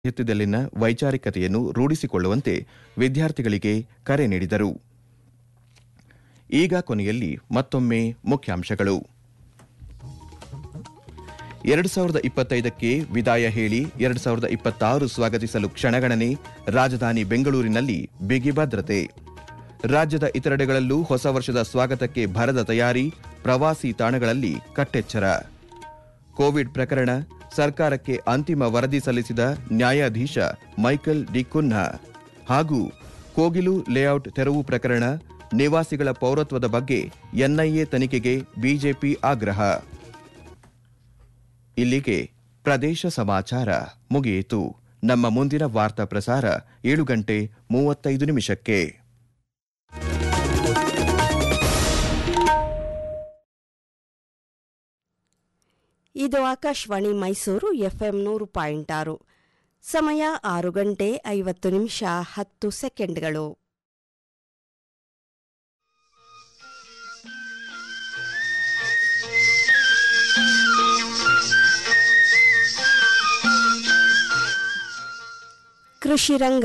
ಸಾಹಿತ್ಯದಲ್ಲಿನ ವೈಚಾರಿಕತೆಯನ್ನು ರೂಢಿಸಿಕೊಳ್ಳುವಂತೆ ವಿದ್ಯಾರ್ಥಿಗಳಿಗೆ ಕರೆ ನೀಡಿದರು ಈಗ ಕೊನೆಯಲ್ಲಿ ಮತ್ತೊಮ್ಮೆ ಮುಖ್ಯಾಂಶಗಳು ಎರಡು ಸಾವಿರದ ಇಪ್ಪತ್ತೈದಕ್ಕೆ ವಿದಾಯ ಹೇಳಿ ಎರಡು ಸಾವಿರದ ಇಪ್ಪತ್ತಾರು ಸ್ವಾಗತಿಸಲು ಕ್ಷಣಗಣನೆ ರಾಜಧಾನಿ ಬೆಂಗಳೂರಿನಲ್ಲಿ ಬಿಗಿ ಭದ್ರತೆ ರಾಜ್ಯದ ಇತರೆಡೆಗಳಲ್ಲೂ ಹೊಸ ವರ್ಷದ ಸ್ವಾಗತಕ್ಕೆ ಭರದ ತಯಾರಿ ಪ್ರವಾಸಿ ತಾಣಗಳಲ್ಲಿ ಕಟ್ಟೆಚ್ಚರ ಕೋವಿಡ್ ಪ್ರಕರಣ ಸರ್ಕಾರಕ್ಕೆ ಅಂತಿಮ ವರದಿ ಸಲ್ಲಿಸಿದ ನ್ಯಾಯಾಧೀಶ ಮೈಕಲ್ ಡಿ ಕುನ್ಹಾ ಹಾಗೂ ಕೋಗಿಲು ಲೇಔಟ್ ತೆರವು ಪ್ರಕರಣ ನಿವಾಸಿಗಳ ಪೌರತ್ವದ ಬಗ್ಗೆ ಎನ್ಐಎ ತನಿಖೆಗೆ ಬಿಜೆಪಿ ಆಗ್ರಹ ಇಲ್ಲಿಗೆ ಪ್ರದೇಶ ಸಮಾಚಾರ ಮುಗಿಯಿತು ನಮ್ಮ ಮುಂದಿನ ವಾರ್ತಾ ಪ್ರಸಾರ ಏಳು ಗಂಟೆ ಮೂವತ್ತೈದು ನಿಮಿಷಕ್ಕೆ ಇದು ಆಕಾಶವಾಣಿ ಮೈಸೂರು ಎಫ್ಎಂ ನೂರು ಪಾಯಿಂಟ್ ಆರು ಸಮಯ ಆರು ಗಂಟೆ ಐವತ್ತು ನಿಮಿಷ ಹತ್ತು ಸೆಕೆಂಡ್ಗಳು ಕೃಷಿ ರಂಗ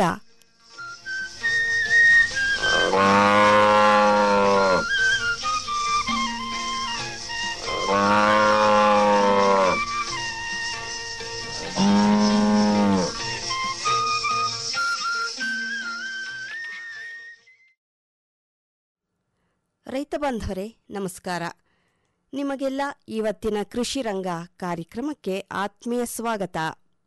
ರೈತ ಬಾಂಧವರೇ ನಮಸ್ಕಾರ ನಿಮಗೆಲ್ಲ ಇವತ್ತಿನ ಕೃಷಿ ರಂಗ ಕಾರ್ಯಕ್ರಮಕ್ಕೆ ಆತ್ಮೀಯ ಸ್ವಾಗತ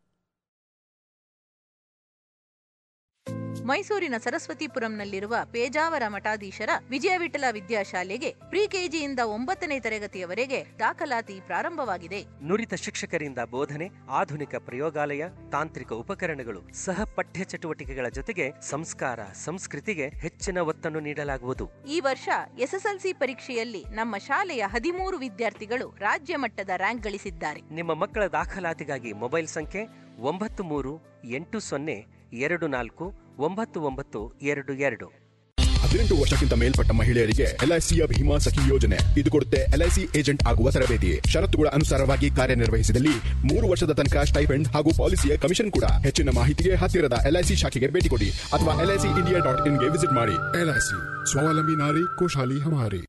ಮೈಸೂರಿನ ಸರಸ್ವತಿಪುರಂನಲ್ಲಿರುವ ಪೇಜಾವರ ಮಠಾಧೀಶರ ವಿಜಯ ವಿಠಲ ವಿದ್ಯಾಶಾಲೆಗೆ ಪ್ರಿ ಕೆಜಿಯಿಂದ ಒಂಬತ್ತನೇ ತರಗತಿಯವರೆಗೆ ದಾಖಲಾತಿ ಪ್ರಾರಂಭವಾಗಿದೆ ನುರಿತ ಶಿಕ್ಷಕರಿಂದ ಬೋಧನೆ ಆಧುನಿಕ ಪ್ರಯೋಗಾಲಯ ತಾಂತ್ರಿಕ ಉಪಕರಣಗಳು ಸಹ ಪಠ್ಯ ಚಟುವಟಿಕೆಗಳ ಜೊತೆಗೆ ಸಂಸ್ಕಾರ ಸಂಸ್ಕೃತಿಗೆ ಹೆಚ್ಚಿನ ಒತ್ತನ್ನು ನೀಡಲಾಗುವುದು ಈ ವರ್ಷ ಎಸ್ಎಸ್ಎಲ್ಸಿ ಪರೀಕ್ಷೆಯಲ್ಲಿ ನಮ್ಮ ಶಾಲೆಯ ಹದಿಮೂರು ವಿದ್ಯಾರ್ಥಿಗಳು ರಾಜ್ಯ ಮಟ್ಟದ ರ್ಯಾಂಕ್ ಗಳಿಸಿದ್ದಾರೆ ನಿಮ್ಮ ಮಕ್ಕಳ ದಾಖಲಾತಿಗಾಗಿ ಮೊಬೈಲ್ ಸಂಖ್ಯೆ ಒಂಬತ್ತು ಮೂರು ಎಂಟು ಸೊನ್ನೆ ಎರಡು ನಾಲ್ಕು ಒಂಬತ್ತು ಒಂಬತ್ತು ಎರಡು ಎರಡು ಹದಿನೆಂಟು ವರ್ಷಕ್ಕಿಂತ ಮೇಲ್ಪಟ್ಟ ಮಹಿಳೆಯರಿಗೆ ಎಲ್ಐಸಿಯ ಭೀಮಾ ಸಖಿ ಯೋಜನೆ ಇದು ಕೊಡುತ್ತೆ ಎಲ್ಐಸಿ ಏಜೆಂಟ್ ಆಗುವ ತರಬೇತಿ ಷರತ್ತುಗಳ ಅನುಸಾರವಾಗಿ ಕಾರ್ಯನಿರ್ವಹಿಸಿದಲ್ಲಿ ಮೂರು ವರ್ಷದ ತನಕ ಸ್ಟೈಫೆಂಡ್ ಹಾಗೂ ಪಾಲಿಸಿಯ ಕಮಿಷನ್ ಕೂಡ ಹೆಚ್ಚಿನ ಮಾಹಿತಿಗೆ ಹತ್ತಿರದ ಎಲ್ಐಸಿ ಶಾಖೆಗೆ ಭೇಟಿ ಕೊಡಿ ಅಥವಾ ಎಲ್ಐಸಿ ಇಂಡಿಯಾ ಡಾಟ್ ಇನ್ಗೆ ವಿಸಿಟ್ ಮಾಡಿ एलआईसी स्वावलंबी नारी खुशहाली हमारी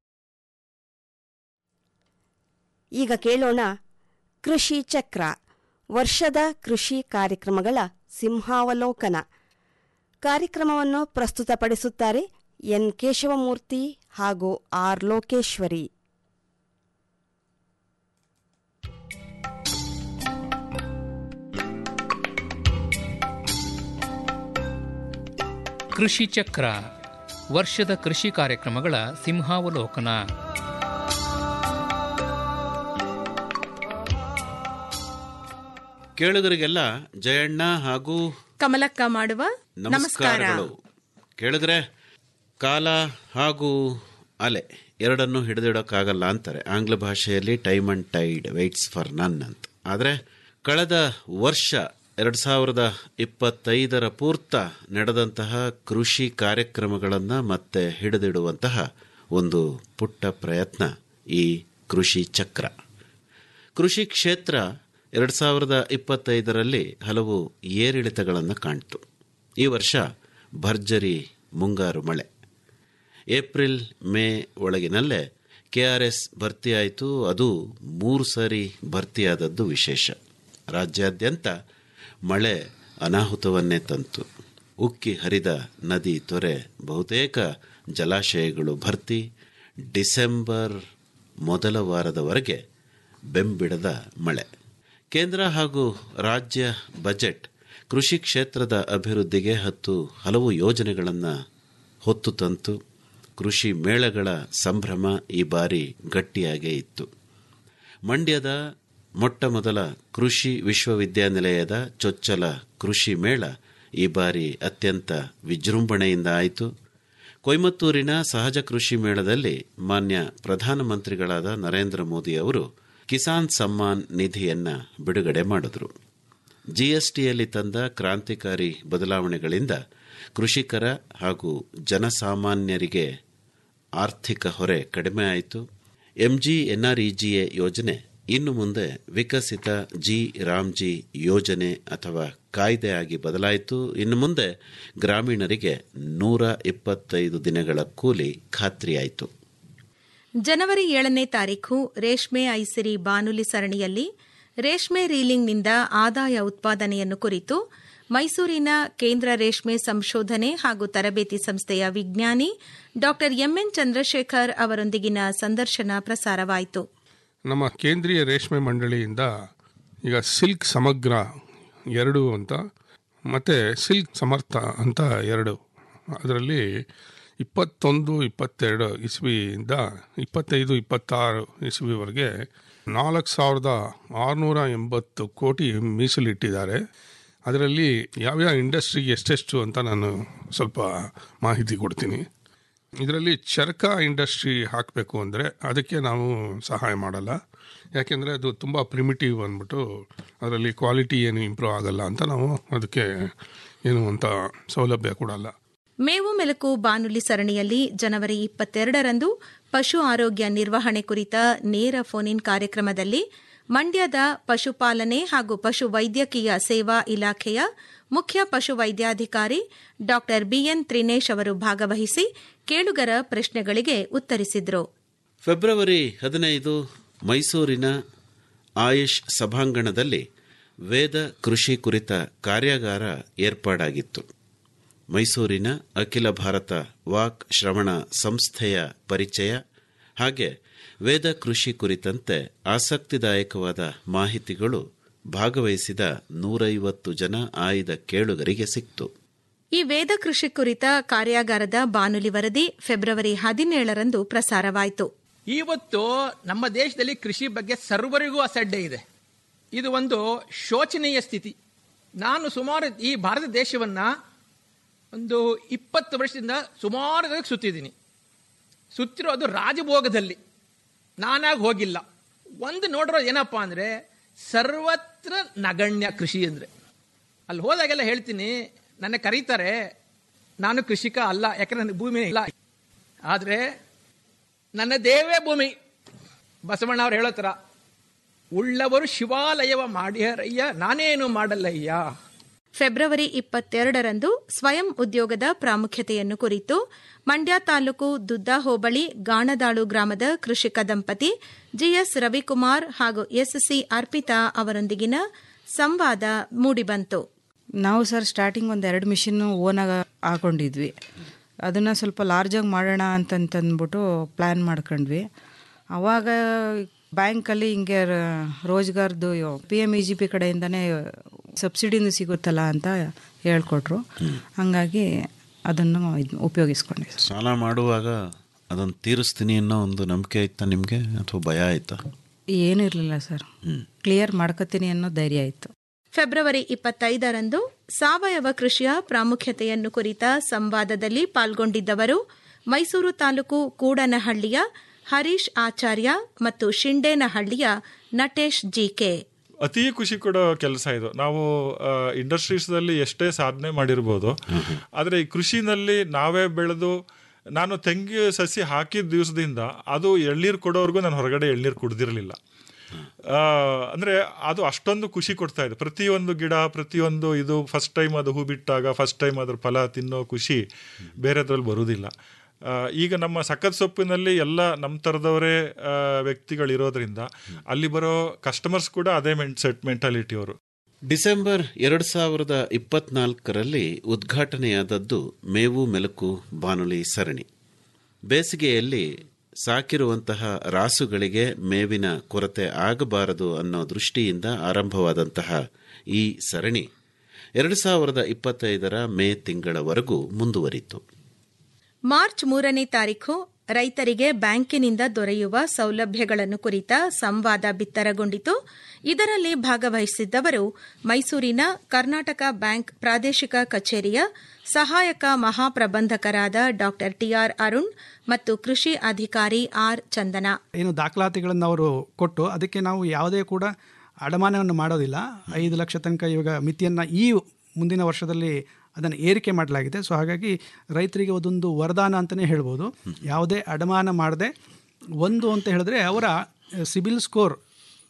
ಈಗ ಕೇಳೋಣ ಕೃಷಿ ಚಕ್ರ ವರ್ಷದ ಕೃಷಿ ಕಾರ್ಯಕ್ರಮಗಳ ಸಿಂಹಾವಲೋಕನ ಕಾರ್ಯಕ್ರಮವನ್ನು ಪ್ರಸ್ತುತಪಡಿಸುತ್ತಾರೆ ಎನ್ ಕೇಶವಮೂರ್ತಿ ಹಾಗೂ ಆರ್ ಲೋಕೇಶ್ವರಿ ಕೃಷಿ ಚಕ್ರ ವರ್ಷದ ಕೃಷಿ ಕಾರ್ಯಕ್ರಮಗಳ ಸಿಂಹಾವಲೋಕನ ಕೇಳುಗರಿಗೆಲ್ಲ ಜಯಣ್ಣ ಹಾಗೂ ಕಮಲಕ್ಕ ಮಾಡುವ ನಮಸ್ಕಾರ ನಮಸ್ಕಾರಗಳು ಕೇಳಿದ್ರೆ ಕಾಲ ಹಾಗೂ ಅಲೆ ಎರಡನ್ನೂ ಹಿಡಿದಿಡೋಕ್ಕಾಗಲ್ಲ ಅಂತಾರೆ ಆಂಗ್ಲ ಭಾಷೆಯಲ್ಲಿ time and tide waits for none ಅಂತ ಆದರೆ ಕಳೆದ ವರ್ಷ ಎರಡು ಸಾವಿರದ ಇಪ್ಪತ್ತೈದರ ಪೂರ್ತ ನಡೆದಂತಹ ಕೃಷಿ ಕಾರ್ಯಕ್ರಮಗಳನ್ನು ಮತ್ತೆ ಹಿಡಿದಿಡುವಂತಹ ಒಂದು ಪುಟ್ಟ ಪ್ರಯತ್ನ ಈ ಕೃಷಿ ಚಕ್ರ ಕೃಷಿ ಕ್ಷೇತ್ರ ಎರಡು ಸಾವಿರದ ಇಪ್ಪತ್ತೈದರಲ್ಲಿ ಹಲವು ಏರಿಳಿತಗಳನ್ನು ಕಾಣ್ತು ಈ ವರ್ಷ ಭರ್ಜರಿ ಮುಂಗಾರು ಮಳೆ ಏಪ್ರಿಲ್ ಮೇ ಒಳಗಿನಲ್ಲೇ ಕೆ ಆರ್ ಎಸ್ ಭರ್ತಿಯಾಯಿತು ಅದು ಮೂರು ಸಾರಿ ಭರ್ತಿಯಾದದ್ದು ವಿಶೇಷ ರಾಜ್ಯಾದ್ಯಂತ ಮಳೆ ಅನಾಹುತವನ್ನೇ ತಂತು ಉಕ್ಕಿ ಹರಿದ ನದಿ ತೊರೆ ಬಹುತೇಕ ಜಲಾಶಯಗಳು ಭರ್ತಿ ಡಿಸೆಂಬರ್ ಮೊದಲ ವಾರದವರೆಗೆ ಬೆಂಬಿಡದ ಮಳೆ ಕೇಂದ್ರ ಹಾಗೂ ರಾಜ್ಯ ಬಜೆಟ್ ಕೃಷಿ ಕ್ಷೇತ್ರದ ಅಭಿವೃದ್ಧಿಗೆ ಹತ್ತು ಹಲವು ಯೋಜನೆಗಳನ್ನು ಹೊತ್ತು ತಂತು ಕೃಷಿ ಮೇಳಗಳ ಸಂಭ್ರಮ ಈ ಬಾರಿ ಗಟ್ಟಿಯಾಗೇ ಇತ್ತು ಮಂಡ್ಯದ ಮೊಟ್ಟ ಮೊದಲ ಕೃಷಿ ವಿಶ್ವವಿದ್ಯಾನಿಲಯದ ಚೊಚ್ಚಲ ಕೃಷಿ ಮೇಳ ಈ ಬಾರಿ ಅತ್ಯಂತ ವಿಜೃಂಭಣೆಯಿಂದ ಆಯಿತು ಕೊಯಮತ್ತೂರಿನ ಸಹಜ ಕೃಷಿ ಮೇಳದಲ್ಲಿ ಮಾನ್ಯ ಪ್ರಧಾನಮಂತ್ರಿಗಳಾದ ನರೇಂದ್ರ ಮೋದಿ ಅವರು ಕಿಸಾನ್ ಸಮ್ಮಾನ್ ನಿಧಿಯನ್ನ ಬಿಡುಗಡೆ ಮಾಡಿದ್ರು ಜಿಎಸ್ಟಿಯಲ್ಲಿ ತಂದ ಕ್ರಾಂತಿಕಾರಿ ಬದಲಾವಣೆಗಳಿಂದ ಕೃಷಿಕರ ಹಾಗೂ ಜನಸಾಮಾನ್ಯರಿಗೆ ಆರ್ಥಿಕ ಹೊರೆ ಕಡಿಮೆ ಆಯಿತು ಎಂಜಿ ಎನ್ಆರ್ಇಜಿಎ ಯೋಜನೆ ಇನ್ನು ಮುಂದೆ ವಿಕಸಿತ ಜಿ ರಾಮ್ಜಿ ಯೋಜನೆ ಅಥವಾ ಕಾಯ್ದೆ ಆಗಿ ಬದಲಾಯಿತು ಇನ್ನು ಮುಂದೆ ಗ್ರಾಮೀಣರಿಗೆ ನೂರ ಇಪ್ಪತ್ತೈದು ದಿನಗಳ ಕೂಲಿ ಖಾತ್ರಿಯಾಯಿತು ಜನವರಿ ಏಳನೇ ತಾರೀಖು ರೇಷ್ಮೆ ಐಸಿರಿ ಬಾನುಲಿ ಸರಣಿಯಲ್ಲಿ ರೇಷ್ಮೆ ರೀಲಿಂಗ್ನಿಂದ ಆದಾಯ ಉತ್ಪಾದನೆಯನ್ನು ಕುರಿತು ಮೈಸೂರಿನ ಕೇಂದ್ರ ರೇಷ್ಮೆ ಸಂಶೋಧನೆ ಹಾಗೂ ತರಬೇತಿ ಸಂಸ್ಥೆಯ ವಿಜ್ಞಾನಿ ಡಾ ಎಂಎನ್ ಚಂದ್ರಶೇಖರ್ ಅವರೊಂದಿಗಿನ ಸಂದರ್ಶನ ಪ್ರಸಾರವಾಯಿತು ನಮ್ಮ ಕೇಂದ್ರೀಯ ರೇಷ್ಮೆ ಮಂಡಳಿಯಿಂದ ಈಗ ಸಿಲ್ಕ್ ಸಮಗ್ರ ಎರಡು ಅಂತ ಮತ್ತು ಸಿಲ್ಕ್ ಸಮರ್ಥ ಅಂತ ಎರಡು ಅದರಲ್ಲಿ ಇಪ್ಪತ್ತೊಂದು ಇಪ್ಪತ್ತೆರಡು ಇಸ್ವಿಯಿಂದ ಇಪ್ಪತ್ತೈದು ಇಪ್ಪತ್ತಾರು ಇಸ್ವಿವರೆಗೆ ನಾಲ್ಕು ಸಾವಿರದ ಆರುನೂರ ಎಂಬತ್ತು ಕೋಟಿ ಮೀಸಲಿಟ್ಟಿದ್ದಾರೆ ಅದರಲ್ಲಿ ಯಾವ್ಯಾವ ಇಂಡಸ್ಟ್ರಿಗೆ ಎಷ್ಟೆಷ್ಟು ಅಂತ ನಾನು ಸ್ವಲ್ಪ ಮಾಹಿತಿ ಕೊಡ್ತೀನಿ ಇದರಲ್ಲಿ ಚರಕ ಇಂಡಸ್ಟ್ರಿ ಹಾಕಬೇಕು ಅಂದರೆ ಅದಕ್ಕೆ ನಾವು ಸಹಾಯ ಮಾಡಲ್ಲ ಯಾಕೆಂದರೆ ಅದು ತುಂಬ ಪ್ರಿಮಿಟಿವ್ ಅಂದ್ಬಿಟ್ಟು ಅದರಲ್ಲಿ ಕ್ವಾಲಿಟಿ ಏನು ಇಂಪ್ರೂವ್ ಆಗಲ್ಲ ಅಂತ ನಾವು ಅದಕ್ಕೆ ಏನು ಅಂತ ಸೌಲಭ್ಯ ಕೊಡಲ್ಲ ಮೇವು ಮೆಲುಕು ಬಾನುಲಿ ಸರಣಿಯಲ್ಲಿ ಜನವರಿ ಇಪ್ಪತ್ತೆರಡರಂದು ಪಶು ಆರೋಗ್ಯ ನಿರ್ವಹಣೆ ಕುರಿತ ನೇರ ಫೋನ್ ಇನ್ ಕಾರ್ಯಕ್ರಮದಲ್ಲಿ ಮಂಡ್ಯದ ಪಶುಪಾಲನೆ ಹಾಗೂ ಪಶು ವೈದ್ಯಕೀಯ ಸೇವಾ ಇಲಾಖೆಯ ಮುಖ್ಯ ಪಶು ವೈದ್ಯಾಧಿಕಾರಿ ಡಾ ಬಿಎನ್ ತ್ರಿನೇಶ್ ಅವರು ಭಾಗವಹಿಸಿ ಕೇಳುಗರ ಪ್ರಶ್ನೆಗಳಿಗೆ ಉತ್ತರಿಸಿದರು ಫೆಬ್ರವರಿ ಹದಿನೈದು ಮೈಸೂರಿನ ಆಯುಷ್ ಸಭಾಂಗಣದಲ್ಲಿ ವೇದ ಕೃಷಿ ಕುರಿತ ಕಾರ್ಯಾಗಾರ ಏರ್ಪಾಡಾಗಿತ್ತು ಮೈಸೂರಿನ ಅಖಿಲ ಭಾರತ ವಾಕ್ ಶ್ರವಣ ಸಂಸ್ಥೆಯ ಪರಿಚಯ ಹಾಗೆ ವೇದ ಕೃಷಿ ಕುರಿತಂತೆ ಆಸಕ್ತಿದಾಯಕವಾದ ಮಾಹಿತಿಗಳು ಭಾಗವಹಿಸಿದ ನೂರೈವತ್ತು ಜನ ಆಯ್ದ ಕೇಳುಗರಿಗೆ ಸಿಕ್ತು ಈ ವೇದ ಕೃಷಿ ಕುರಿತ ಕಾರ್ಯಾಗಾರದ ಬಾನುಲಿ ವರದಿ ಫೆಬ್ರವರಿ ಹದಿನೇಳರಂದು ಪ್ರಸಾರವಾಯಿತು ಇವತ್ತು ನಮ್ಮ ದೇಶದಲ್ಲಿ ಕೃಷಿ ಬಗ್ಗೆ ಸರ್ವರಿಗೂ ಅಸಡ್ಡೆ ಇದೆ ಇದು ಒಂದು ಶೋಚನೀಯ ಸ್ಥಿತಿ ನಾನು ಸುಮಾರು ಈ ಭಾರತ ದೇಶವನ್ನ ಒಂದು ಇಪ್ಪತ್ತು ವರ್ಷದಿಂದ ಸುಮಾರು ಸುತ್ತಿದ್ದೀನಿ ಸುತ್ತಿರೋದು ರಾಜಭೋಗದಲ್ಲಿ ನಾನಾಗಿ ಹೋಗಿಲ್ಲ ಒಂದು ನೋಡಿರೋದು ಏನಪ್ಪಾ ಅಂದರೆ ಸರ್ವತ್ರ ನಗಣ್ಯ ಕೃಷಿ ಅಂದರೆ ಅಲ್ಲಿ ಹೋದಾಗೆಲ್ಲ ಹೇಳ್ತೀನಿ ನನ್ನ ಕರೀತಾರೆ ನಾನು ಕೃಷಿಕ ಅಲ್ಲ ಯಾಕಂದ್ರೆ ನನಗೆ ಭೂಮಿ ಇಲ್ಲ ಆದರೆ ನನ್ನ ದೇವೇ ಭೂಮಿ ಬಸವಣ್ಣ ಅವ್ರು ಹೇಳೋ ಥರ ಉಳ್ಳವರು ಶಿವಾಲಯವ ಮಾಡ್ಯಾರಯ್ಯ ನಾನೇನು ಮಾಡಲ್ಲಯ್ಯ ಫೆಬ್ರವರಿ ಇಪ್ಪತ್ತೆರಡರಂದು ಸ್ವಯಂ ಉದ್ಯೋಗದ ಪ್ರಾಮುಖ್ಯತೆಯನ್ನು ಕುರಿತು ಮಂಡ್ಯ ತಾಲೂಕು ದುದ್ದ ಹೋಬಳಿ ಗಾಣದಾಳು ಗ್ರಾಮದ ಕೃಷಿಕ ದಂಪತಿ ಜಿಎಸ್ ರವಿಕುಮಾರ್ ಹಾಗೂ ಎಸ್ಸಿ ಅರ್ಪಿತಾ ಅವರೊಂದಿಗಿನ ಸಂವಾದ ಮೂಡಿಬಂತು ನಾವು ಸರ್ ಸ್ಟಾರ್ಟಿಂಗ್ ಒಂದು ಎರಡು ಮಿಷಿನ್ ಓನಾಗ ಹಾಕೊಂಡಿದ್ವಿ ಅದನ್ನು ಸ್ವಲ್ಪ ಲಾರ್ಜಾಗಿ ಮಾಡೋಣ ಅಂತಂತಂದ್ಬಿಟ್ಟು ಪ್ಲ್ಯಾನ್ ಮಾಡ್ಕೊಂಡ್ವಿ ಆವಾಗ ಬ್ಯಾಂಕಲ್ಲಿ ಹಿಂಗೆ ರ- ರೋಜ್ಗಾರ್ದು P M E G P ಕಡೆಯಿಂದನೇ ಸಬ್ಸಿಡಿನೂ ಸಿಗುತ್ತಲ್ಲ ಅಂತ ಹೇಳ್ಕೊಟ್ರು ಹಂಗಾಗಿ ಅದನ್ನು ಇದ್ ಉಪಯೋಗಿಸ್ಕೊಂಡೆ ಸಾಲ ಮಾಡುವಾಗ ಅದನ್ನು ತೀರಿಸ್ತೀನಿ ಅನ್ನೋ ಒಂದು ನಂಬಿಕೆ ಇತ್ತಾ ನಿಮಗೆ ಅಥವಾ ಭಯ ಆಯ್ತಾ ಏನೂ ಇರಲಿಲ್ಲ ಸರ್ ಕ್ಲಿಯರ್ ಮಾಡ್ಕೋತೀನಿ ಅನ್ನೋ ಧೈರ್ಯ ಇತ್ತು ಫೆಬ್ರವರಿ ಇಪ್ಪತ್ತೈದರಂದು ಸಾವಯವ ಕೃಷಿಯ ಪ್ರಾಮುಖ್ಯತೆಯನ್ನು ಕುರಿತ ಸಂವಾದದಲ್ಲಿ ಪಾಲ್ಗೊಂಡಿದ್ದವರು ಮೈಸೂರು ತಾಲೂಕು ಕೂಡನಹಳ್ಳಿಯ ಹರೀಶ್ ಆಚಾರ್ಯ ಮತ್ತು ಶಿಂಡೇನಹಳ್ಳಿಯ ನಟೇಶ್ ಜಿಕೆ ಅತಿ ಖುಷಿ ಕೊಡೋ ಕೆಲಸ ಇದು ನಾವು ಇಂಡಸ್ಟ್ರೀಸ್ದಲ್ಲಿ ಎಷ್ಟೇ ಸಾಧನೆ ಮಾಡಿರ್ಬೋದು ಆದರೆ ಈ ಕೃಷಿನಲ್ಲಿ ನಾವೇ ಬೆಳೆದು ನಾನು ತೆಂಗು ಸಸಿ ಹಾಕಿದ ದಿವಸದಿಂದ ಅದು ಎಳ್ನೀರು ಕೊಡೋವರೆಗೂ ನಾನು ಹೊರಗಡೆ ಎಳ್ನೀರು ಕುಡ್ದಿರಲಿಲ್ಲ ಅಂದರೆ ಅದು ಅಷ್ಟೊಂದು ಖುಷಿ ಕೊಡ್ತಾ ಇದೆ ಪ್ರತಿಯೊಂದು ಗಿಡ ಪ್ರತಿಯೊಂದು ಇದು ಫಸ್ಟ್ ಟೈಮ್ ಅದು ಹೂ ಬಿಟ್ಟಾಗ ಫಸ್ಟ್ ಟೈಮ್ ಅದ್ರ ಫಲ ತಿನ್ನೋ ಖುಷಿ ಬೇರೆದ್ರಲ್ಲಿ ಬರುವುದಿಲ್ಲ ಆ, ಈಗ ನಮ್ಮ ಸಖತ್ ಸೊಪ್ಪಿನಲ್ಲಿ ಎಲ್ಲ ನಮ್ಮ ಥರದವರೇ ವ್ಯಕ್ತಿಗಳಿರೋದ್ರಿಂದ ಅಲ್ಲಿ ಬರೋ ಕಸ್ಟಮರ್ಸ್ ಕೂಡ ಅದೇ ಮೆಂಟ್ ಮೆಂಟಾಲಿಟಿ ಅವರು ಡಿಸೆಂಬರ್ ಎರಡು ಸಾವಿರದ ಇಪ್ಪತ್ನಾಲ್ಕರಲ್ಲಿ ಉದ್ಘಾಟನೆಯಾದದ್ದು ಮೇವು ಮೆಲುಕು ಬಾನುಲಿ ಸರಣಿ ಬೇಸಿಗೆಯಲ್ಲಿ ಸಾಕಿರುವಂತಹ ರಾಸುಗಳಿಗೆ ಮೇವಿನ ಕೊರತೆ ಆಗಬಾರದು ಅನ್ನೋ ದೃಷ್ಟಿಯಿಂದ ಆರಂಭವಾದಂತಹ ಈ ಸರಣಿ ಎರಡು ಸಾವಿರದ ಇಪ್ಪತ್ತೈದರ ಮೇ ತಿಂಗಳವರೆಗೂ ಮುಂದುವರಿತು ಮಾರ್ಚ್ ಮೂರನೇ ತಾರೀಖು ರೈತರಿಗೆ ಬ್ಯಾಂಕಿನಿಂದ ದೊರೆಯುವ ಸೌಲಭ್ಯಗಳನ್ನು ಕುರಿತ ಸಂವಾದ ಬಿತ್ತರಗೊಂಡಿತು ಇದರಲ್ಲಿ ಭಾಗವಹಿಸಿದ್ದವರು ಮೈಸೂರಿನ ಕರ್ನಾಟಕ ಬ್ಯಾಂಕ್ ಪ್ರಾದೇಶಿಕ ಕಚೇರಿಯ ಸಹಾಯಕ ಮಹಾಪ್ರಬಂಧಕರಾದ ಡಾ ಟಿಆರ್ ಅರುಣ್ ಮತ್ತು ಕೃಷಿ ಅಧಿಕಾರಿ ಆರ್ ಚಂದನ ಏನು ದಾಖಲಾತಿಗಳನ್ನು ಅವರು ಕೊಟ್ಟು ಅದಕ್ಕೆ ನಾವು ಯಾವುದೇ ಕೂಡ ಅಡಮಾನವನ್ನು ಮಾಡೋದಿಲ್ಲ ಐದು ಲಕ್ಷ ತನಕ ಇವಾಗ ಮಿತಿಯನ್ನು ಈ ಮುಂದಿನ ವರ್ಷದಲ್ಲಿ ಅದನ್ನು ಏರಿಕೆ ಮಾಡಲಾಗಿದೆ ಸೊ ಹಾಗಾಗಿ ರೈತರಿಗೆ ಅದೊಂದು ವರದಾನ ಅಂತಲೇ ಹೇಳ್ಬೋದು ಯಾವುದೇ ಅಡಮಾನ ಮಾಡದೆ ಒಂದು ಅಂತ ಹೇಳಿದ್ರೆ ಅವರ ಸಿಬಿಲ್ ಸ್ಕೋರ್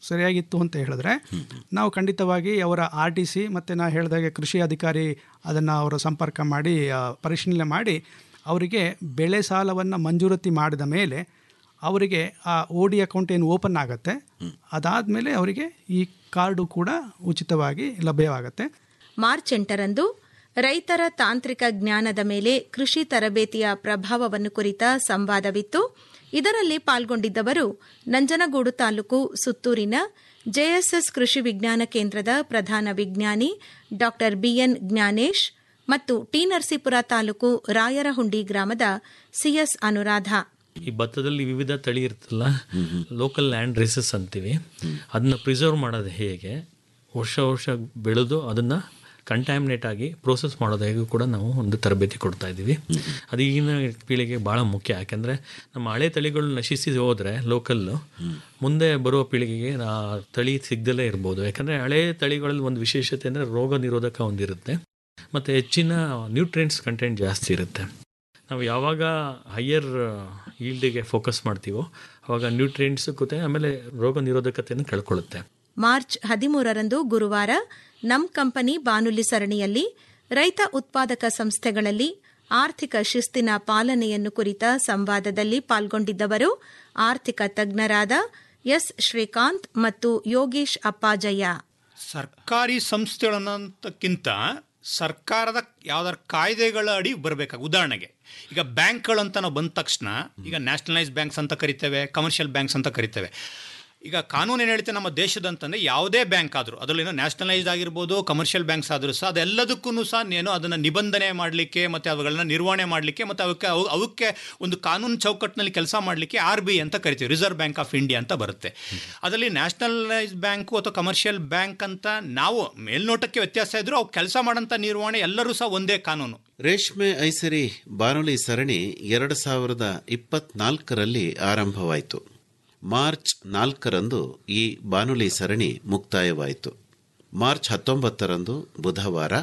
ಸರಿಯಾಗಿತ್ತು ಅಂತ ಹೇಳಿದ್ರೆ ನಾವು ಖಂಡಿತವಾಗಿ ಅವರ ಆರ್ ಟಿ ಸಿ ಮತ್ತು ನಾ ಹೇಳಿದಾಗೆ ಕೃಷಿ ಅಧಿಕಾರಿ ಅದನ್ನು ಅವರು ಸಂಪರ್ಕ ಮಾಡಿ ಆ, ಪರಿಶೀಲನೆ ಮಾಡಿ ಅವರಿಗೆ ಬೆಳೆ ಸಾಲವನ್ನು ಮಂಜೂರಾತಿ ಮಾಡಿದ ಮೇಲೆ ಅವರಿಗೆ ಆ ಓ ಡಿ ಅಕೌಂಟ್ ಏನು ಓಪನ್ ಆಗುತ್ತೆ ಅದಾದಮೇಲೆ ಅವರಿಗೆ ಈ ಕಾರ್ಡು ಕೂಡ ಉಚಿತವಾಗಿ ಲಭ್ಯವಾಗುತ್ತೆ ಮಾರ್ಚ್ ಎಂಟರಂದು ರೈತರ ತಾಂತ್ರಿಕ ಜ್ಞಾನದ ಮೇಲೆ ಕೃಷಿ ತರಬೇತಿಯ ಪ್ರಭಾವವನ್ನು ಕುರಿತ ಸಂವಾದವಿತ್ತು ಇದರಲ್ಲಿ ಪಾಲ್ಗೊಂಡಿದ್ದವರು ನಂಜನಗೂಡು ತಾಲೂಕು ಸುತ್ತೂರಿನ ಜೆಎಸ್ಎಸ್ ಕೃಷಿ ವಿಜ್ಞಾನ ಕೇಂದ್ರದ ಪ್ರಧಾನ ವಿಜ್ಞಾನಿ ಡಾ ಬಿಎನ್ ಜ್ಞಾನೇಶ್ ಮತ್ತು ಟಿ ನರಸೀಪುರ ತಾಲೂಕು ರಾಯರಹುಂಡಿ ಗ್ರಾಮದ ಸಿಎಸ್ ಅನುರಾಧ ಈ ಭತ್ತದಲ್ಲಿ ವಿವಿಧ ತಳಿ ಇರ್ತಲ್ಲ ಲೋಕಲ್ ಲ್ಯಾಂಡ್ ರೇಸಸ್ ಅಂತೀವಿ ಅದನ್ನ ಪ್ರಿಸರ್ವ್ ಮಾಡೋದು ಹೇಗೆ ವರ್ಷ ವರ್ಷ ಬೆಳೆದು ಅದನ್ನು ಕಂಟ್ಯಾಮಿನೇಟ್ ಆಗಿ ಪ್ರೋಸೆಸ್ ಮಾಡೋದು ಹೇಗೆ ಕೂಡ ನಾವು ಒಂದು ತರಬೇತಿ ಕೊಡ್ತಾ ಇದ್ದೀವಿ ಅದು ಈಗಿನ ಪೀಳಿಗೆ ಭಾಳ ಮುಖ್ಯ ಯಾಕೆಂದರೆ ನಮ್ಮ ಹಳೆ ತಳಿಗಳು ನಶಿಸಿ ಹೋದರೆ ಲೋಕಲ್ಲು ಮುಂದೆ ಬರುವ ಪೀಳಿಗೆಗೆ ಆ ತಳಿ ಸಿಗ್ದಲೇ ಇರ್ಬೋದು ಯಾಕಂದರೆ ಹಳೆ ತಳಿಗಳಲ್ಲಿ ಒಂದು ವಿಶೇಷತೆ ಅಂದರೆ ರೋಗ ನಿರೋಧಕ ಒಂದಿರುತ್ತೆ ಮತ್ತು ಹೆಚ್ಚಿನ ನ್ಯೂಟ್ರಿಯೆಂಟ್ಸ್ ಕಂಟೆಂಟ್ ಜಾಸ್ತಿ ಇರುತ್ತೆ ನಾವು ಯಾವಾಗ ಹೈಯರ್ ಈಲ್ಡಿಗೆ ಫೋಕಸ್ ಮಾಡ್ತೀವೋ ಅವಾಗ ನ್ಯೂಟ್ರಿಯೆಂಟ್ಸ್ ಕೂತೆ ಆಮೇಲೆ ರೋಗ ನಿರೋಧಕತೆಯನ್ನು ಕಳ್ಕೊಳ್ಳುತ್ತೆ ಮಾರ್ಚ್ ಹದಿಮೂರರಂದು ಗುರುವಾರ ನಮ್ ಕಂಪನಿ ಬಾನುಲಿ ಸರಣಿಯಲ್ಲಿ ರೈತ ಉತ್ಪಾದಕ ಸಂಸ್ಥೆಗಳಲ್ಲಿ ಆರ್ಥಿಕ ಶಿಸ್ತಿನ ಪಾಲನೆಯನ್ನು ಕುರಿತ ಸಂವಾದದಲ್ಲಿ ಪಾಲ್ಗೊಂಡಿದ್ದವರು ಆರ್ಥಿಕ ತಜ್ಞರಾದ ಎಸ್ ಶ್ರೀಕಾಂತ್ ಮತ್ತು ಯೋಗೇಶ್ ಅಪ್ಪಾಜಯ್ಯ ಸರ್ಕಾರಿ ಸಂಸ್ಥೆಗಳನ್ನಂತಕ್ಕಿಂತ ಸರ್ಕಾರದ ಯಾವ್ದಾರು ಕಾಯ್ದೆಗಳ ಅಡಿ ಬರಬೇಕಾಗ ಉದಾಹರಣೆಗೆ ಈಗ ಬ್ಯಾಂಕ್ಗಳು ಅಂತ ನಾವು ಬಂದ ತಕ್ಷಣ ಈಗ ನ್ಯಾಷನಲೈಸ್ ಬ್ಯಾಂಕ್ಸ್ ಅಂತ ಕರಿತೇವೆ ಕಮರ್ಷಿಯಲ್ ಬ್ಯಾಂಕ್ಸ್ ಅಂತ ಕರಿತೇವೆ ಈಗ ಕಾನೂನು ಏನು ಹೇಳುತ್ತೆ ನಮ್ಮ ದೇಶದಂತಂದರೆ ಯಾವುದೇ ಬ್ಯಾಂಕ್ ಆದರೂ ಅದರಲ್ಲಿನೋ ನ್ಯಾಷನಲೈಸ್ಡ್ ಆಗಿರ್ಬೋದು ಕಮರ್ಷಿಯಲ್ ಬ್ಯಾಂಕ್ಸ್ ಆದರೂ ಸಹ ಅದೆಲ್ಲದಕ್ಕೂ ಸಹ ನೀನು ಅದನ್ನು ನಿಬಂಧನೆ ಮಾಡಲಿಕ್ಕೆ ಮತ್ತು ಅವುಗಳನ್ನ ನಿರ್ವಹಣೆ ಮಾಡಲಿಕ್ಕೆ ಮತ್ತು ಅವಕ್ಕೆ ಅವು ಅವಕ್ಕೆ ಒಂದು ಕಾನೂನು ಚೌಕಟ್ಟಿನಲ್ಲಿ ಕೆಲಸ ಮಾಡಲಿಕ್ಕೆ ಆರ್ ಬಿ ಅಂತ ಕರಿತೀವಿ ರಿಸರ್ವ್ ಬ್ಯಾಂಕ್ ಆಫ್ ಇಂಡಿಯಾ ಅಂತ ಬರುತ್ತೆ ಅದರಲ್ಲಿ ನ್ಯಾಷನಲೈಸ್ ಬ್ಯಾಂಕು ಅಥವಾ ಕಮರ್ಷಿಯಲ್ ಬ್ಯಾಂಕ್ ಅಂತ ನಾವು ಮೇಲ್ನೋಟಕ್ಕೆ ವ್ಯತ್ಯಾಸ ಇದ್ದರೂ ಅವು ಕೆಲಸ ಮಾಡೋಂಥ ನಿರ್ವಹಣೆ ಎಲ್ಲರೂ ಸಹ ಒಂದೇ ಕಾನೂನು ರೇಷ್ಮೆ ಐಸರಿ ಬಾನುಲಿ ಸರಣಿ ಎರಡು ಸಾವಿರದ ಇಪ್ಪತ್ನಾಲ್ಕರಲ್ಲಿ ಆರಂಭವಾಯಿತು ಮಾರ್ಚ್ ನಾಲ್ಕರಂದು ಈ ಬಾನುಲಿ ಸರಣಿ ಮುಕ್ತಾಯವಾಯಿತು ಮಾರ್ಚ್ ಹತ್ತೊಂಬತ್ತರಂದು ಬುಧವಾರ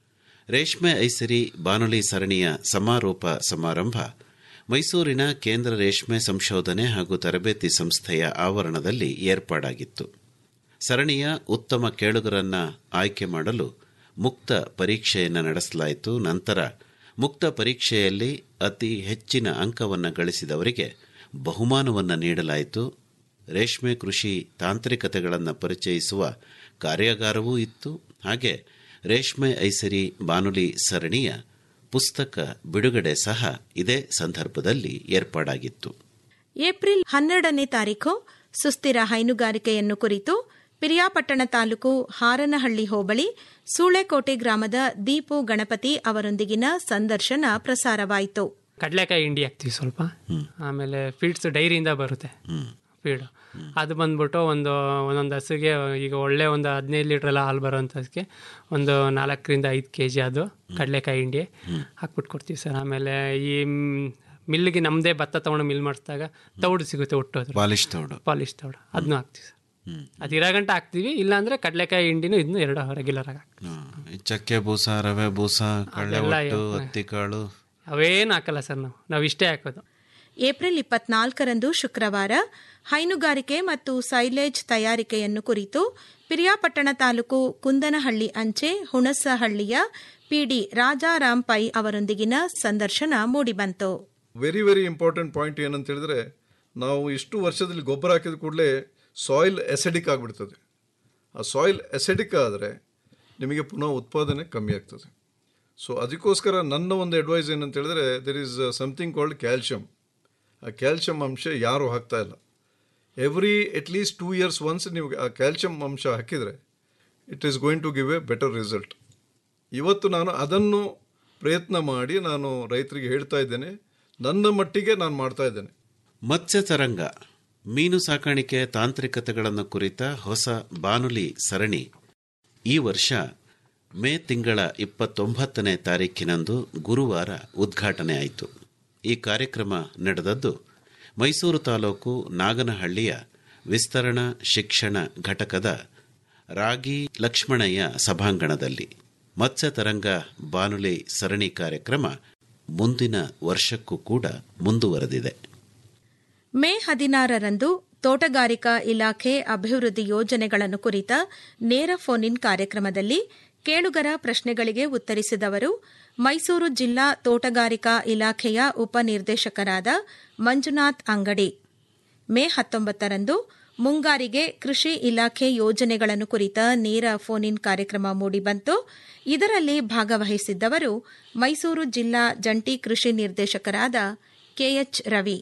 ರೇಷ್ಮೆ ಐಸರಿ ಬಾನುಲಿ ಸರಣಿಯ ಸಮಾರೋಪ ಸಮಾರಂಭ ಮೈಸೂರಿನ ಕೇಂದ್ರ ರೇಷ್ಮೆ ಸಂಶೋಧನೆ ಹಾಗೂ ತರಬೇತಿ ಸಂಸ್ಥೆಯ ಆವರಣದಲ್ಲಿ ಏರ್ಪಾಡಾಗಿತ್ತು ಸರಣಿಯ ಉತ್ತಮ ಕೇಳುಗರನ್ನ ಆಯ್ಕೆ ಮಾಡಲು ಮುಕ್ತ ಪರೀಕ್ಷೆಯನ್ನು ನಡೆಸಲಾಯಿತು ನಂತರ ಮುಕ್ತ ಪರೀಕ್ಷೆಯಲ್ಲಿ ಅತಿ ಹೆಚ್ಚಿನ ಅಂಕವನ್ನು ಗಳಿಸಿದವರಿಗೆ ಬಹುಮಾನವನ್ನು ನೀಡಲಾಯಿತು ರೇಷ್ಮೆ ಕೃಷಿ ತಾಂತ್ರಿಕತೆಗಳನ್ನು ಪರಿಚಯಿಸುವ ಕಾರ್ಯಾಗಾರವೂ ಇತ್ತು ಹಾಗೆ ರೇಷ್ಮೆ ಐಸರಿ ಬಾನುಲಿ ಸರಣಿಯ ಪುಸ್ತಕ ಬಿಡುಗಡೆ ಸಹ ಇದೇ ಸಂದರ್ಭದಲ್ಲಿ ಏರ್ಪಾಡಾಗಿತ್ತು ಏಪ್ರಿಲ್ ಹನ್ನೆರಡನೇ ತಾರೀಖು ಸುಸ್ಥಿರ ಹೈನುಗಾರಿಕೆಯನ್ನು ಕುರಿತು ಪಿರಿಯಾಪಟ್ಟಣ ತಾಲೂಕು ಹಾರನಹಳ್ಳಿ ಹೋಬಳಿ ಸೂಳೆಕೋಟೆ ಗ್ರಾಮದ ದೀಪು ಗಣಪತಿ ಅವರೊಂದಿಗಿನ ಸಂದರ್ಶನ ಪ್ರಸಾರವಾಯಿತು ಕಡಲೆಕಾಯಿ ಹಿಂಡಿ ಹಾಕ್ತೀವಿ ಸ್ವಲ್ಪ ಆಮೇಲೆ ಫೀಡ್ಸ್ ಡೈರಿಯಿಂದ ಬರುತ್ತೆ ಫೀಡು ಅದು ಬಂದ್ಬಿಟ್ಟು ಒಂದು ಒಂದೊಂದು ಹಸುಗೆ ಈಗ ಒಳ್ಳೆ ಒಂದು ಹದಿನೈದು ಲೀಟ್ರೆಲ್ಲ ಹಾಲು ಬರೋಂಥದ್ದಕ್ಕೆ ಒಂದು ನಾಲ್ಕರಿಂದ ಐದು ಕೆ ಜಿ ಅದು ಕಡಲೆಕಾಯಿ ಹಿಂಡಿ ಹಾಕ್ಬಿಟ್ಟು ಕೊಡ್ತೀವಿ ಸರ್ ಆಮೇಲೆ ಈ ಮಿಲ್ಗೆ ನಮ್ಮದೇ ಭತ್ತ ತೊಗೊಂಡು ಮಿಲ್ ಮಾಡಿಸಿದಾಗ ತೌಡು ಸಿಗುತ್ತೆ ಒಟ್ಟೋದ್ರೆ ಪಾಲಿಶ್ ತೌಡು ಪಾಲಿಶ್ ತೌಡು ಅದನ್ನೂ ಹಾಕ್ತೀವಿ ಸರ್ ಅದು ಇರೋ ಗಂಟೆ ಹಾಕ್ತೀವಿ ಇಲ್ಲಾಂದ್ರೆ ಕಡಲೆಕಾಯಿ ಹಿಂಡಿನೂ ಇದನ್ನು ಎರಡು ರೆಗ್ಯುಲರ್ ಆಗಿ ಈ ಚಕ್ಕೆ ಬೂಸ ರವೆ ಬೂಸ ಕಳ್ಳೆ ಅದೆಲ್ಲ ಒಟ್ಟು ಯಾವ- ಹತ್ತಿಕಾಳು ಅವೇನು ಹಾಕಲ್ಲ ಸರ್ ನಾವು ನಾವು ಇಷ್ಟೇ ಹಾಕೋದು ಏಪ್ರಿಲ್ ಇಪ್ಪತ್ನಾಲ್ಕರಂದು ಶುಕ್ರವಾರ ಹೈನುಗಾರಿಕೆ ಮತ್ತು ಸೈಲೇಜ್ ತಯಾರಿಕೆಯನ್ನು ಕುರಿತು ಪಿರಿಯಾಪಟ್ಟಣ ತಾಲೂಕು ಕುಂದನಹಳ್ಳಿ ಅಂಚೆ ಹುಣಸಹಳ್ಳಿಯ ಪಿಡಿ ರಾಜಾರಾಮ್ ಪೈ ಅವರೊಂದಿಗಿನ ಸಂದರ್ಶನ ಮೂಡಿಬಂತು ವೆರಿ ವೆರಿ ಇಂಪಾರ್ಟೆಂಟ್ ಪಾಯಿಂಟ್ ಏನಂತ ಹೇಳಿದ್ರೆ ನಾವು ಇಷ್ಟು ವರ್ಷದಲ್ಲಿ ಗೊಬ್ಬರ ಹಾಕಿದ ಕೂಡಲೇ ಸಾಯಿಲ್ ಎಸಿಡಿಕ್ ಆಗಿಬಿಡ್ತದೆ ಆ ಸಾಯಿಲ್ ಎಸಿಡಿಕ್ ಆದರೆ ನಿಮಗೆ ಪುನಃ ಉತ್ಪಾದನೆ ಕಮ್ಮಿ ಆಗ್ತದೆ ಸೊ ಅದಕ್ಕೋಸ್ಕರ ನನ್ನ ಒಂದು ಅಡ್ವೈಸ್ ಏನಂತ ಹೇಳಿದ್ರೆ there is something called calcium ಆ ಕ್ಯಾಲ್ಶಿಯಂ ಅಂಶ ಯಾರೂ ಹಾಕ್ತಾ ಇಲ್ಲ every at least two years once ನೀವು ಆ ಕ್ಯಾಲ್ಶಿಯಂ ಅಂಶ ಹಾಕಿದರೆ it is going to give a better result ಇವತ್ತು ನಾನು ಅದನ್ನು ಪ್ರಯತ್ನ ಮಾಡಿ ನಾನು ರೈತರಿಗೆ ಹೇಳ್ತಾ ಇದ್ದೇನೆ ನನ್ನ ಮಟ್ಟಿಗೆ ನಾನು ಮಾಡ್ತಾ ಇದ್ದೇನೆ ಮತ್ಸ್ಯ ತರಂಗ ಮೀನು ಸಾಕಾಣಿಕೆ ತಾಂತ್ರಿಕತೆಗಳನ್ನು ಕುರಿತ ಹೊಸ ಬಾನುಲಿ ಸರಣಿ ಈ ವರ್ಷ ಮೇ ತಿಂಗಳ ಇಪ್ಪತ್ತೊಂಬತ್ತನೇ ತಾರೀಕಿನಂದು ಗುರುವಾರ ಉದ್ಘಾಟನೆ ಆಯಿತು ಈ ಕಾರ್ಯಕ್ರಮ ನಡೆದದ್ದು ಮೈಸೂರು ತಾಲೂಕು ನಾಗನಹಳ್ಳಿಯ ವಿಸ್ತರಣಾ ಶಿಕ್ಷಣ ಘಟಕದ ರಾಗಿ ಲಕ್ಷ್ಮಣಯ್ಯ ಸಭಾಂಗಣದಲ್ಲಿ ಮತ್ಸ್ಯ ತರಂಗ ಬಾನುಲಿ ಸರಣಿ ಕಾರ್ಯಕ್ರಮ ಮುಂದಿನ ವರ್ಷಕ್ಕೂ ಕೂಡ ಮುಂದುವರೆದಿದೆ ಮೇ ಹದಿನಾರರಂದು ತೋಟಗಾರಿಕಾ ಇಲಾಖೆ ಅಭಿವೃದ್ಧಿ ಯೋಜನೆಗಳನ್ನು ಕುರಿತ ನೇರ ಫೋನ್ ಇನ್ ಕಾರ್ಯಕ್ರಮದಲ್ಲಿ ಕೇಳುಗರ ಪ್ರಶ್ನೆಗಳಿಗೆ ಉತ್ತರಿಸಿದವರು ಮೈಸೂರು ಜಿಲ್ಲಾ ತೋಟಗಾರಿಕಾ ಇಲಾಖೆಯ ಉಪನಿರ್ದೇಶಕರಾದ ಮಂಜುನಾಥ್ ಅಂಗಡಿ ಮೇ ಹತ್ತೊಂಬತ್ತರಂದು ಮುಂಗಾರಿಗೆ ಕೃಷಿ ಇಲಾಖೆ ಯೋಜನೆಗಳನ್ನು ಕುರಿತ ನೇರ ಫೋನ್ ಇನ್ ಕಾರ್ಯಕ್ರಮ ಮೂಡಿಬಂತು ಇದರಲ್ಲಿ ಭಾಗವಹಿಸಿದ್ದವರು ಮೈಸೂರು ಜಿಲ್ಲಾ ಜಂಟಿ ಕೃಷಿ ನಿರ್ದೇಶಕರಾದ ಕೆಎಚ್ ರವಿ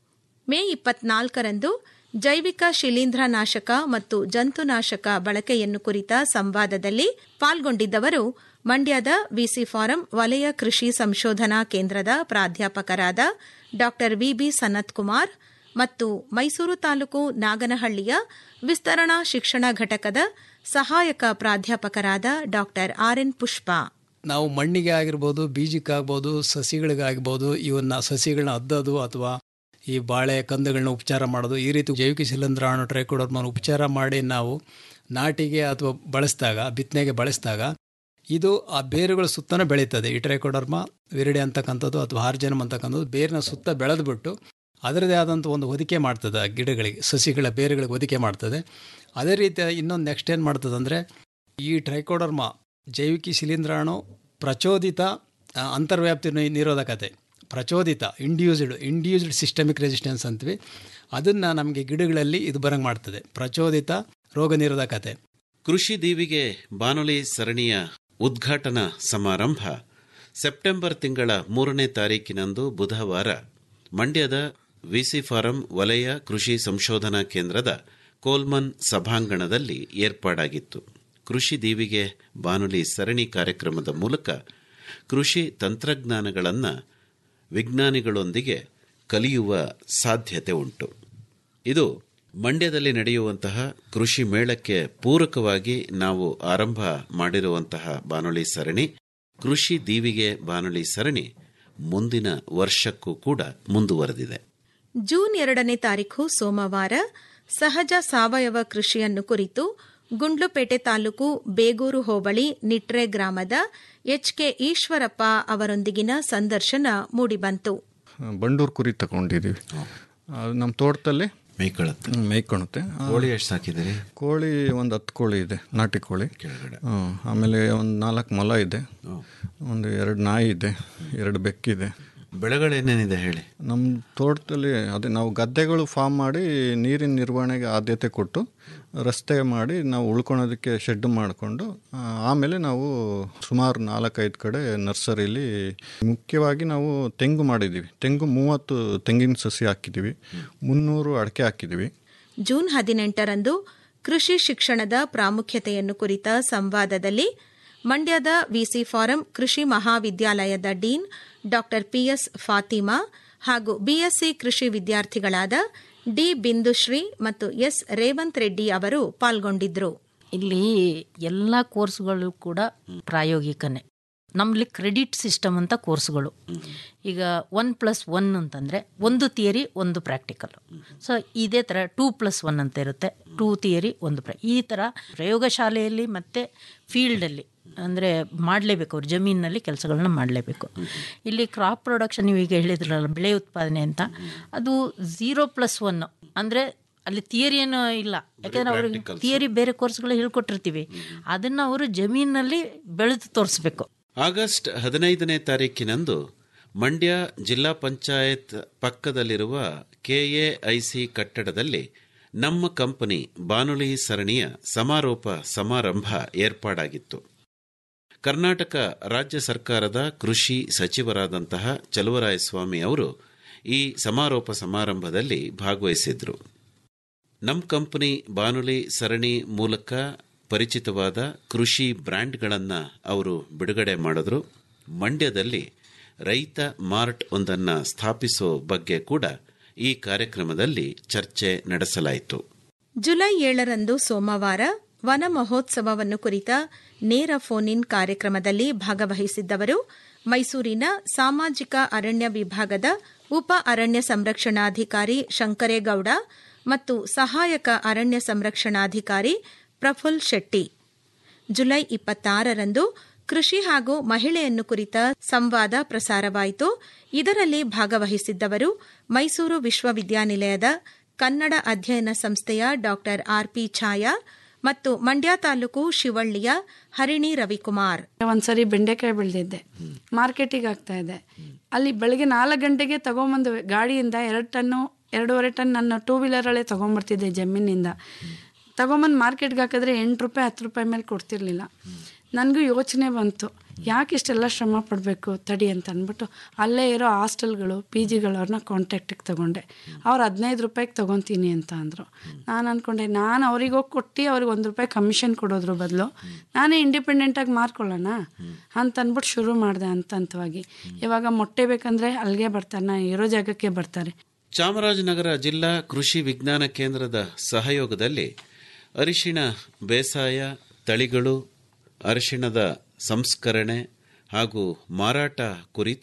ಮೇ ಇಪ್ಪತ್ನಾಲ್ಕರಂದು ಜೈವಿಕ ಶಿಲೀಂಧ್ರನಾಶಕ ಮತ್ತು ಜಂತುನಾಶಕ ಬಳಕೆಯನ್ನು ಕುರಿತ ಸಂವಾದದಲ್ಲಿ ಪಾಲ್ಗೊಂಡಿದ್ದವರು ಮಂಡ್ಯದ ವಿಸಿ ಫಾರಂ ವಲಯ ಕೃಷಿ ಸಂಶೋಧನಾ ಕೇಂದ್ರದ ಪ್ರಾಧ್ಯಾಪಕರಾದ ಡಾ ವಿಬಿ ಸನತ್ ಕುಮಾರ್ ಮತ್ತು ಮೈಸೂರು ತಾಲೂಕು ನಾಗನಹಳ್ಳಿಯ ವಿಸ್ತರಣಾ ಶಿಕ್ಷಣ ಘಟಕದ ಸಹಾಯಕ ಪ್ರಾಧ್ಯಾಪಕರಾದ ಡಾ ಆರ್ಎನ್ ಪುಷ್ಪ ನಾವು ಮಣ್ಣಿಗೆ ಆಗಿರ್ಬೋದು ಬೀಜಕ್ಕಾಗ್ಬೋದು ಸಸಿಗಳಿಗಾಗ್ಬೋದು ಇವನ್ನ ಸಸಿಗಳನ್ನ ಅದ್ದೋದು ಅಥವಾ ಈ ಬಾಳೆ ಕಂದುಗಳನ್ನ ಉಪಚಾರ ಮಾಡೋದು ಈ ರೀತಿ ಜೈವಿಕ ಶಿಲೀಂಧ್ರಾಣು ಟ್ರೈಕೋಡರ್ಮನ್ ಉಪಚಾರ ಮಾಡಿ ನಾವು ನಾಟಿಗೆ ಅಥವಾ ಬಳಸಿದಾಗ ಬಿತ್ತನೆಗೆ ಬಳಸಿದಾಗ ಇದು ಆ ಬೇರುಗಳ ಸುತ್ತನೇ ಬೆಳೀತದೆ ಈ ಟ್ರೈಕೋಡರ್ಮ ವಿರಿಡೆ ಅಂತಕ್ಕಂಥದ್ದು ಅಥವಾ ಹಾರ್ಜನಮ್ ಅಂತಕ್ಕಂಥದ್ದು ಬೇರಿನ ಸುತ್ತ ಬೆಳೆದ್ಬಿಟ್ಟು ಅದರದೇ ಆದಂಥ ಒಂದು ಹೊದಿಕೆ ಮಾಡ್ತದೆ ಆ ಗಿಡಗಳಿಗೆ ಸಸಿಗಳ ಬೇರುಗಳಿಗೆ ಹೊದಿಕೆ ಮಾಡ್ತದೆ ಅದೇ ರೀತಿ ಇನ್ನೊಂದು ನೆಕ್ಸ್ಟ್ ಏನು ಮಾಡ್ತದೆ ಅಂದರೆ ಈ ಟ್ರೈಕೋಡರ್ಮ ಜೈವಿಕ ಶಿಲೀಂಧ್ರಾಣು ಪ್ರಚೋದಿತ ಆ, ಅಂತರ್ವ್ಯಾಪ್ತಿ ನಿ- ನಿರೋಧಕತೆ ಪ್ರಚೋದಿತ ಇಂಡ್ಯೂಸ್ಡ್ ಇಂಡ್ಯೂಸ್ಡ್ ಸಿಸ್ಟಮಿಕ್ ರೆಸಿಸ್ಟೆನ್ಸ್ ಅಂತೀವಿ ಅದನ್ನು ನಮಗೆ ಗಿಡಗಳಲ್ಲಿ ಇದು ಬರಂಗೆ ಮಾಡ್ತದೆ ಪ್ರಚೋದಿತ ರೋಗ ನಿರೋಧಕತೆ ಕೃಷಿ ದೀವಿಗೆ ಬಾನುಲಿ ಸರಣಿಯ ಉದ್ಘಾಟನಾ ಸಮಾರಂಭ ಸೆಪ್ಟೆಂಬರ್ ತಿಂಗಳ ಮೂರನೇ ತಾರೀಕಿನಂದು ಬುಧವಾರ ಮಂಡ್ಯದ ವಿಸಿ ಫಾರಂ ವಲಯ ಕೃಷಿ ಸಂಶೋಧನಾ ಕೇಂದ್ರದ ಕೋಲ್ಮನ್ ಸಭಾಂಗಣದಲ್ಲಿ ಏರ್ಪಾಡಾಗಿತ್ತು ಕೃಷಿ ದೀವಿಗೆ ಬಾನುಲಿ ಸರಣಿ ಕಾರ್ಯಕ್ರಮದ ಮೂಲಕ ಕೃಷಿ ತಂತ್ರಜ್ಞಾನಗಳನ್ನು ವಿಜ್ಞಾನಿಗಳೊಂದಿಗೆ ಕಲಿಯುವ ಸಾಧ್ಯತೆ ಉಂಟು ಇದು ಮಂಡ್ಯದಲ್ಲಿ ನಡೆಯುವಂತಹ ಕೃಷಿ ಮೇಳಕ್ಕೆ ಪೂರಕವಾಗಿ ನಾವು ಆರಂಭ ಮಾಡಿರುವಂತಹ ಬಾನುಲಿ ಸರಣಿ ಕೃಷಿ ದೀವಿಗೆ ಬಾನುಲಿ ಸರಣಿ ಮುಂದಿನ ವರ್ಷಕ್ಕೂ ಕೂಡ ಮುಂದುವರೆದಿದೆ ಜೂನ್ ಎರಡನೇ ತಾರೀಖು ಸೋಮವಾರ ಸಹಜ ಸಾವಯವ ಕೃಷಿಯನ್ನು ಕುರಿತು ಗುಂಡ್ಲುಪೇಟೆ ತಾಲೂಕು ಬೇಗೂರು ಹೋಬಳಿ ನಿಟ್ರೆ ಗ್ರಾಮದ ಎಚ್ಕೆ ಈಶ್ವರಪ್ಪ ಅವರೊಂದಿಗಿನ ಸಂದರ್ಶನ ಮೂಡಿಬಂತು ಬಂಡೂರು ಕುರಿ ತಗೊಂಡಿದ್ದೀವಿ ಅದು ನಮ್ಮ ತೋಟದಲ್ಲಿ ಮೇಯ್ಕೊಳತ್ತೆ ಮೇಯ್ಕೊಳುತ್ತೆ ಕೋಳಿ ಎಷ್ಟು ಸಾಕಿದ್ದೀರಿ ಕೋಳಿ ಒಂದು ಹತ್ತು ಕೋಳಿ ಇದೆ ನಾಟಿ ಕೋಳಿ ಹ್ಮ್. ಆಮೇಲೆ ಒಂದು ನಾಲ್ಕು ಮೊಲ ಇದೆ ಒಂದು ಎರಡು ನಾಯಿ ಇದೆ ಎರಡು ಬೆಕ್ಕಿದೆ ಬೆಳೆಗಳೇನೇನಿದೆ ಹೇಳಿ ನಮ್ಮ ತೋಟದಲ್ಲಿ ಅದೇ ನಾವು ಗದ್ದೆಗಳು ಫಾರ್ಮ್ ಮಾಡಿ ನೀರಿನ ನಿರ್ವಹಣೆಗೆ ಆದ್ಯತೆ ಕೊಟ್ಟು ರಸ್ತೆ ಮಾಡಿ ನಾವು ಉಳ್ಕೊಳೋದಕ್ಕೆ ಶೆಡ್ ಮಾಡಿಕೊಂಡು ಆಮೇಲೆ ನಾವು ಸುಮಾರು ನಾಲ್ಕೈದು ಕಡೆ ನರ್ಸರಿಲಿ ಮುಖ್ಯವಾಗಿ ನಾವು ತೆಂಗು ಮಾಡಿದ್ದೀವಿ ತೆಂಗು ಮೂವತ್ತು ತೆಂಗಿನ ಸಸಿ ಹಾಕಿದ್ದೀವಿ ಮುನ್ನೂರು ಅಡಿಕೆ ಹಾಕಿದ್ದೀವಿ ಜೂನ್ ಹದಿನೆಂಟರಂದು ಕೃಷಿ ಶಿಕ್ಷಣದ ಪ್ರಾಮುಖ್ಯತೆಯನ್ನು ಕುರಿತ ಸಂವಾದದಲ್ಲಿ ಮಂಡ್ಯದ ವಿಸಿ ಫಾರಂ ಕೃಷಿ ಮಹಾವಿದ್ಯಾಲಯದ ಡೀನ್ ಡಾ ಪಿಎಸ್ ಫಾತಿಮಾ ಹಾಗೂ ಬಿಎಸ್ಸಿ ಕೃಷಿ ವಿದ್ಯಾರ್ಥಿಗಳಾದ ಡಿ ಬಿಂದುಶ್ರೀ ಮತ್ತು ಎಸ್ ರೇವಂತ್ ರೆಡ್ಡಿ ಅವರು ಪಾಲ್ಗೊಂಡಿದ್ರು ಇಲ್ಲಿ ಎಲ್ಲ ಕೋರ್ಸ್ಗಳು ಕೂಡ ಪ್ರಾಯೋಗಿಕನೇ ನಮ್ಮಲ್ಲಿ ಕ್ರೆಡಿಟ್ ಸಿಸ್ಟಮ್ ಅಂತ ಕೋರ್ಸ್ಗಳು ಈಗ ಒನ್ ಪ್ಲಸ್ ಒನ್ ಅಂತಂದರೆ ಒಂದು ಥಿಯರಿ ಒಂದು ಪ್ರಾಕ್ಟಿಕಲ್ ಸೊ ಇದೇ ಥರ ಟೂ ಪ್ಲಸ್ ಒನ್ ಅಂತ ಇರುತ್ತೆ ಟೂ ಥಿಯರಿ ಒಂದು ಪ್ರ ಈ ಥರ ಪ್ರಯೋಗಶಾಲೆಯಲ್ಲಿ ಮತ್ತು ಫೀಲ್ಡಲ್ಲಿ ಅಂದರೆ ಮಾಡಲೇಬೇಕು ಅವ್ರು ಜಮೀನಿನಲ್ಲಿ ಕೆಲಸಗಳನ್ನ ಮಾಡಲೇಬೇಕು ಇಲ್ಲಿ ಕ್ರಾಪ್ ಪ್ರೊಡಕ್ಷನ್ ನೀವು ಈಗ ಹೇಳಿದ್ರಲ್ಲ ಬೆಳೆ ಉತ್ಪಾದನೆ ಅಂತ ಅದು ಝೀರೋ ಪ್ಲಸ್ ಒನ್ ಅಂದರೆ ಅಲ್ಲಿ ಥಿಯರಿ ಏನೂ ಇಲ್ಲ ಯಾಕಂದ್ರೆ ಅವ್ರಿಗೆ ಥಿಯರಿ ಬೇರೆ ಕೋರ್ಸ್ಗಳು ಹೇಳ್ಕೊಟ್ಟಿರ್ತೀವಿ ಅದನ್ನು ಅವರು ಜಮೀನಲ್ಲಿ ಬೆಳೆದು ತೋರಿಸ್ಬೇಕು ಆಗಸ್ಟ್ ಹದಿನೈದನೇ ತಾರೀಕಿನಂದು ಮಂಡ್ಯ ಜಿಲ್ಲಾ ಪಂಚಾಯತ್ ಪಕ್ಕದಲ್ಲಿರುವ ಕೆಎಐಸಿ ಕಟ್ಟಡದಲ್ಲಿ ನಮ್ಮ ಕಂಪನಿ ಬಾನುಲಿ ಸರಣಿಯ ಸಮಾರೋಪ ಸಮಾರಂಭ ಏರ್ಪಾಡಾಗಿತ್ತು ಕರ್ನಾಟಕ ರಾಜ್ಯ ಸರ್ಕಾರದ ಕೃಷಿ ಸಚಿವರಾದಂತಹ ಚಲುವರಾಯಸ್ವಾಮಿ ಅವರು ಈ ಸಮಾರೋಪ ಸಮಾರಂಭದಲ್ಲಿ ಭಾಗವಹಿಸಿದ್ರು ನಮ್ಮ ಕಂಪನಿ ಬಾನುಲಿ ಸರಣಿ ಮೂಲಕ ಪರಿಚಿತವಾದ ಕೃಷಿ ಬ್ರ್ಯಾಂಡ್ಗಳನ್ನು ಅವರು ಬಿಡುಗಡೆ ಮಾಡಿದ್ರು ಮಂಡ್ಯದಲ್ಲಿ ರೈತ ಮಾರ್ಟ್ ಒಂದನ್ನು ಸ್ಥಾಪಿಸೋ ಬಗ್ಗೆ ಕೂಡ ಈ ಕಾರ್ಯಕ್ರಮದಲ್ಲಿ ಚರ್ಚೆ ನಡೆಸಲಾಯಿತು ಜುಲೈ ಏಳರಂದು ಸೋಮವಾರ ವನ ಮಹೋತ್ಸವವನ್ನು ಕುರಿತ ನೇರ ಫೋನ್ ಇನ್ ಕಾರ್ಯಕ್ರಮದಲ್ಲಿ ಭಾಗವಹಿಸಿದ್ದವರು ಮೈಸೂರಿನ ಸಾಮಾಜಿಕ ಅರಣ್ಯ ವಿಭಾಗದ ಉಪ ಅರಣ್ಯ ಸಂರಕ್ಷಣಾಧಿಕಾರಿ ಶಂಕರೇಗೌಡ ಮತ್ತು ಸಹಾಯಕ ಅರಣ್ಯ ಸಂರಕ್ಷಣಾಧಿಕಾರಿ ಪ್ರಫುಲ್ ಶೆಟ್ಟಿ ಜುಲೈ ಇಪ್ಪತ್ತಾರರಂದು ಕೃಷಿ ಹಾಗೂ ಮಹಿಳೆಯನ್ನು ಕುರಿತ ಸಂವಾದ ಪ್ರಸಾರವಾಯಿತು ಇದರಲ್ಲಿ ಭಾಗವಹಿಸಿದ್ದವರು ಮೈಸೂರು ವಿಶ್ವವಿದ್ಯಾನಿಲಯದ ಕನ್ನಡ ಅಧ್ಯಯನ ಸಂಸ್ಥೆಯ ಡಾಕ್ಟರ್ ಆರ್ಪಿ ಛಾಯಾ ಮತ್ತು ಮಂಡ್ಯ ತಾಲೂಕು ಶಿವಳ್ಳಿಯ ಹರಿಣಿ ರವಿಕುಮಾರ್ ಒಂದ್ಸರಿ ಬೆಂಡೆಕಾಯಿ ಬೆಳೆದಿದ್ದೆ ಮಾರ್ಕೆಟಿಗೆ ಆಗ್ತಾ ಇದೆ ಅಲ್ಲಿ ಬೆಳಗ್ಗೆ ನಾಲ್ಕು ಗಂಟೆಗೆ ತಗೊಂಬಂದು ಗಾಡಿಯಿಂದ ಎರಡು ಟನ್ನು ಎರಡೂವರೆ ಟನ್ ನನ್ನ ಟೂ ವೀಲರಲ್ಲೇ ತೊಗೊಂಬರ್ತಿದ್ದೆ ಜಮೀನಿಂದ ತಗೊಂಬಂದು ಮಾರ್ಕೆಟ್ಗೆ ಹಾಕಿದ್ರೆ ಎಂಟು ರೂಪಾಯಿ ಹತ್ತು ರೂಪಾಯಿ ಮೇಲೆ ಕೊಡ್ತಿರ್ಲಿಲ್ಲ ನನಗೂ ಯೋಚನೆ ಬಂತು ಯಾಕೆ ಇಷ್ಟೆಲ್ಲ ಶ್ರಮ ಪಡಬೇಕು ತಡಿ ಅಂತ ಅಂದ್ಬಿಟ್ಟು ಅಲ್ಲೇ ಇರೋ ಹಾಸ್ಟೆಲ್ಗಳು ಪಿ ಜಿಗಳವ್ರನ್ನ ಕಾಂಟ್ಯಾಕ್ಟಿಗೆ ತೊಗೊಂಡೆ ಅವ್ರು ಹದಿನೈದು ರೂಪಾಯಿಗೆ ತೊಗೊತೀನಿ ಅಂತ ಅಂದರು ನಾನು ಅಂದ್ಕೊಂಡೆ ನಾನು ಅವ್ರಿಗೆ ಹೋಗಿ ಕೊಟ್ಟು ಅವ್ರಿಗೆ ಒಂದು ರೂಪಾಯಿ ಕಮಿಷನ್ ಕೊಡೋದ್ರ ಬದಲು ನಾನೇ ಇಂಡಿಪೆಂಡೆಂಟಾಗಿ ಮಾರ್ಕೊಳ್ಳೋಣ ಅಂತ ಅಂದ್ಬಿಟ್ಟು ಶುರು ಮಾಡಿದೆ ಹಂತ ಹಂತವಾಗಿ ಇವಾಗ ಮೊಟ್ಟೆ ಬೇಕಂದರೆ ಅಲ್ಲಿಗೆ ಬರ್ತಾರೆ ನಾನು ಇರೋ ಜಾಗಕ್ಕೆ ಬರ್ತಾರೆ ಚಾಮರಾಜನಗರ ಜಿಲ್ಲಾ ಕೃಷಿ ವಿಜ್ಞಾನ ಕೇಂದ್ರದ ಸಹಯೋಗದಲ್ಲಿ ಅರಿಶಿಣ ಬೇಸಾಯ ತಳಿಗಳು ಅರಿಶಿಣದ ಸಂಸ್ಕರಣೆ ಹಾಗೂ ಮಾರಾಟ ಕುರಿತ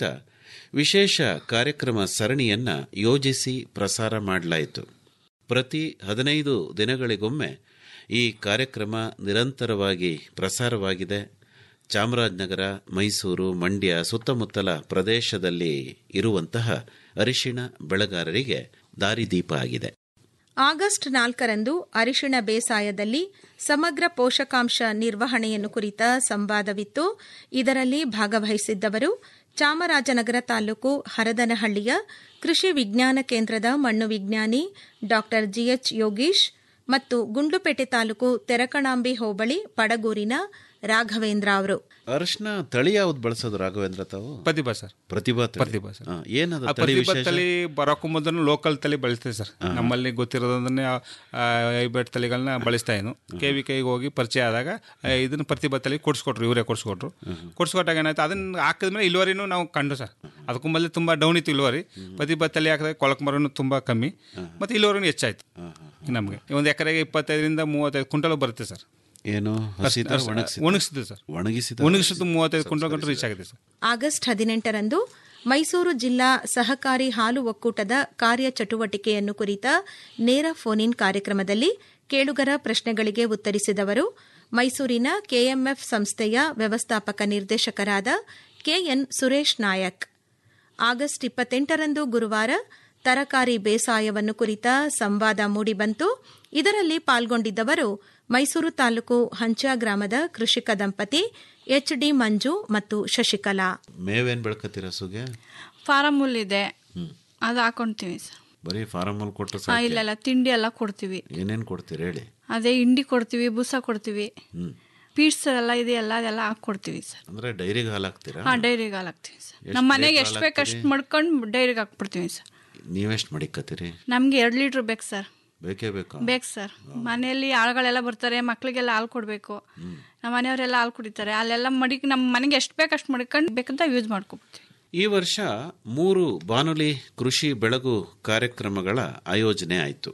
ವಿಶೇಷ ಕಾರ್ಯಕ್ರಮ ಸರಣಿಯನ್ನ ಯೋಜಿಸಿ ಪ್ರಸಾರ ಮಾಡಲಾಯಿತು ಪ್ರತಿ ಹದಿನೈದು ದಿನಗಳಿಗೊಮ್ಮೆ ಈ ಕಾರ್ಯಕ್ರಮ ನಿರಂತರವಾಗಿ ಪ್ರಸಾರವಾಗಿದೆ ಚಾಮರಾಜನಗರ ಮೈಸೂರು ಮಂಡ್ಯ ಸುತ್ತಮುತ್ತಲ ಪ್ರದೇಶದಲ್ಲಿ ಇರುವಂತಹ ಅರಿಶಿಣ ಬೆಳೆಗಾರರಿಗೆ ದಾರಿದೀಪ ಆಗಿದೆ ಆಗಸ್ಟ್ ನಾಲ್ಕರಂದು ಅರಿಶಿಣ ಬೇಸಾಯದಲ್ಲಿ ಸಮಗ್ರ ಪೋಷಕಾಂಶ ನಿರ್ವಹಣೆಯನ್ನು ಕುರಿತ ಸಂವಾದವಿತ್ತು ಇದರಲ್ಲಿ ಭಾಗವಹಿಸಿದ್ದವರು ಚಾಮರಾಜನಗರ ತಾಲೂಕು ಹರದನಹಳ್ಳಿಯ ಕೃಷಿ ವಿಜ್ಞಾನ ಕೇಂದ್ರದ ಮಣ್ಣು ವಿಜ್ಞಾನಿ ಡಾ ಜಿಎಚ್ ಯೋಗೀಶ್ ಮತ್ತು ಗುಂಡ್ಲುಪೇಟೆ ತಾಲೂಕು ತೆರಕಣಾಂಬಿ ಹೋಬಳಿ ಪಡಗೂರಿನ ರಾಘವೇಂದ್ರ ಅವರು ಅರಿಶಿನ ತಳಿ ಯಾವ್ದು ಬಳಸೋದು ರಾಘವೇಂದ್ರ ತಾವು ಪ್ರತಿಭಾ ಸರ್ ಪ್ರತಿಭಾ ತಳಿ. ಪ್ರತಿಭಾ ಸರ್ ಹಾ, ಏನದು ಆ ತಳಿ ಪ್ರತಿಭಾ ವಿಶೇಷ? ತಳಿ ಬರೋಕ್ಕೂ ಮೊದಲು ಲೋಕಲ್ ತಳಿ ಬಳಸ್ತೀವಿ ಸರ್ ನಮ್ಮಲ್ಲಿ ಗೊತ್ತಿರೋದಂದ್ರೆ ಹೈಬ್ರಿಡ್ ತಳಿಗಳನ್ನ ಬಳಸ್ತಾ ಇದ್ನು ಕೆ ವಿ ಕೈಗೆ ಹೋಗಿ ಪರಿಚಯ ಆದಾಗ ಆ, ಇದನ್ನ ಪ್ರತಿಭಾ ತಳಿ ಕೊಡಿಸ್ಕೊಟ್ರು ಇವರೇ ಕೊಡಿಸ್ಕೊಟ್ರು ಕೊಡಿಸ್ಕೊಟ್ಟಾಗ ಏನಾಯ್ತು ಅದನ್ನ ಹಾಕಿದ್ಮೇಲೆ ಇಳುವರಿನೂ ನಾವು ಕಂಡು ಸರ್ ಅದಕ್ಕೂ ಮೊದಲು ತುಂಬ ಡೌನ್ ಇತ್ತು ಇಳುವರಿ ಪ್ರತಿಭಾ ತಳಿ ಹಾಕಿದಾಗ ಕೊಳಕ್ ಮರನು ತುಂಬ ಕಮ್ಮಿ ಮತ್ತು ಇಳುವರಿನೂ ಹೆಚ್ಚಾಯ್ತು ನಮಗೆ ಒಂದು ಎಕರೆಗೆ ಇಪ್ಪತ್ತೈದರಿಂದ ಮೂವತ್ತೈದು ಕ್ವಿಂಟಲ್ ಬರುತ್ತೆ ಸರ್ ಏನು ಹಸಿದ ಅಷ್ಟು- ಒಣಗಿಸಿದ? ಒಣಗಿಸಿದ್ದು ಸರ್ ಒಣಗಿಸಿದ ಒಣಗಿಸಿದ್ದು ಮೂವತ್ತೈದು ಕ್ವಿಂಟಲ್ ಗಂಟು ರೀಚ್ ಆಗಿದೆ ಸರ್ ಆಗಸ್ಟ್ ಹದಿನೆಂಟರಂದು ಮೈಸೂರು ಜಿಲ್ಲಾ ಸಹಕಾರಿ ಹಾಲು ಒಕ್ಕೂಟದ ಕಾರ್ಯಚಟುವಟಿಕೆಯನ್ನು ಕುರಿತ ನೇರ ಫೋನ್ ಇನ್ ಕಾರ್ಯಕ್ರಮದಲ್ಲಿ ಕೇಳುಗರ ಪ್ರಶ್ನೆಗಳಿಗೆ ಉತ್ತರಿಸಿದವರು ಮೈಸೂರಿನ ಕೆಎಂಎಫ್ ಸಂಸ್ಥೆಯ ವ್ಯವಸ್ಥಾಪಕ ನಿರ್ದೇಶಕರಾದ ಕೆಎನ್ ಸುರೇಶ್ ನಾಯಕ್ ಆಗಸ್ಟ್ ಇಪ್ಪತ್ತೆಂಟರಂದು ಗುರುವಾರ ತರಕಾರಿ ಬೇಸಾಯವನ್ನು ಕುರಿತ ಸಂವಾದ ಮೂಡಿಬಂತು ಇದರಲ್ಲಿ ಪಾಲ್ಗೊಂಡಿದ್ದವರು ಮೈಸೂರು ತಾಲೂಕು ಹಂಚ ಗ್ರಾಮದ ಕೃಷಿಕ ದಂಪತಿ ಎಚ್ ಡಿ ಮಂಜು ಮತ್ತು ಶಶಿಕಲಾ ಮೇವೇನ್ ಬೆಳ್ಕತ್ತೀರ ಸುಗೆ ಫಾರಮ್ ಹುಲ್ ಇದೆ ಅದು ಹಾಕೊಂತೀವಿ ಸರ್ ಬರೀ ಫಾರಮ್ ಅಲ್ಲಿ ಕೊಟ್ಟರೆ ಆ, ಇಲ್ಲ ಇಲ್ಲ ತಿಂಡಿ ಎಲ್ಲ ಕೊಡ್ತೀವಿ ಏನೇನ್ ಕೊಡ್ತೀರಿ ಹೇಳಿ ಅದೇ ಹಿಂಡಿ ಕೊಡ್ತೀವಿ ಬೂಸ ಕೊಡ್ತೀವಿ ಹ್ಮ್ ಪೀಡ್ಸ್ ಎಲ್ಲ ಇದೆಯಲ್ಲ ಅದೆಲ್ಲ ಹಾಕ್ಕೊಡ್ತೀವಿ ಸರ್ ಅಂದ್ರೆ ಡೈರಿಗೆ ಹಾಲು ಹಾಕ್ತೀರಾ ಹಾಂ ಡೈರಿಗೆ ಹಾಲು ಹಾಕ್ತೀವಿ ಸರ್ ಎಷ್ಟ್ ನಮ್ಮ ಮನೆಗೆ ಲೀಟ್ರ್ ಎಷ್ಟು ಹಾಲು ಬೇಕು ಅಷ್ಟು ಹಾಕ್ತೀರಿ? ಮಾಡ್ಕೊಂಡು ಡೈರಿಗೆ ಹಾಕ್ಬಿಡ್ತೀವಿ ಸರ್ ನೀವೆಷ್ಟು ಮಡಿಕತ್ತೀರಿ ನಮಗೆ ಎರಡು ಲೀಟ್ರ್ ಬೇಕು ಸರ್ ಬೇಕೇ ಬೇಕಾ ಬೇಕು ಸರ್ ಮನೆಯಲ್ಲಿ ಆಳುಗಳೆಲ್ಲ ಬರ್ತಾರೆ ಮಕ್ಳಿಗೆಲ್ಲ ಹಾಲು ಕೊಡಬೇಕು ನಮ್ಮ ಮನೆಯವರೆಲ್ಲ ಹಾಲು ಕುಡಿತಾರೆ ಅಲ್ಲೆಲ್ಲ ಮಡಿ ನಮ್ಮ ಮನೆಗೆ ಎಷ್ಟು ಬೇಕು ಅಷ್ಟು ಮಡ್ಕೊಂಡು ಬೇಕಂತ ಯೂಸ್ ಮಾಡ್ಕೊಬಿಡ್ತೀವಿ ಈ ವರ್ಷ ಮೂರು ಬಾನುಲಿ ಕೃಷಿ ಬೆಳಗು ಕಾರ್ಯಕ್ರಮಗಳ ಆಯೋಜನೆ ಆಯಿತು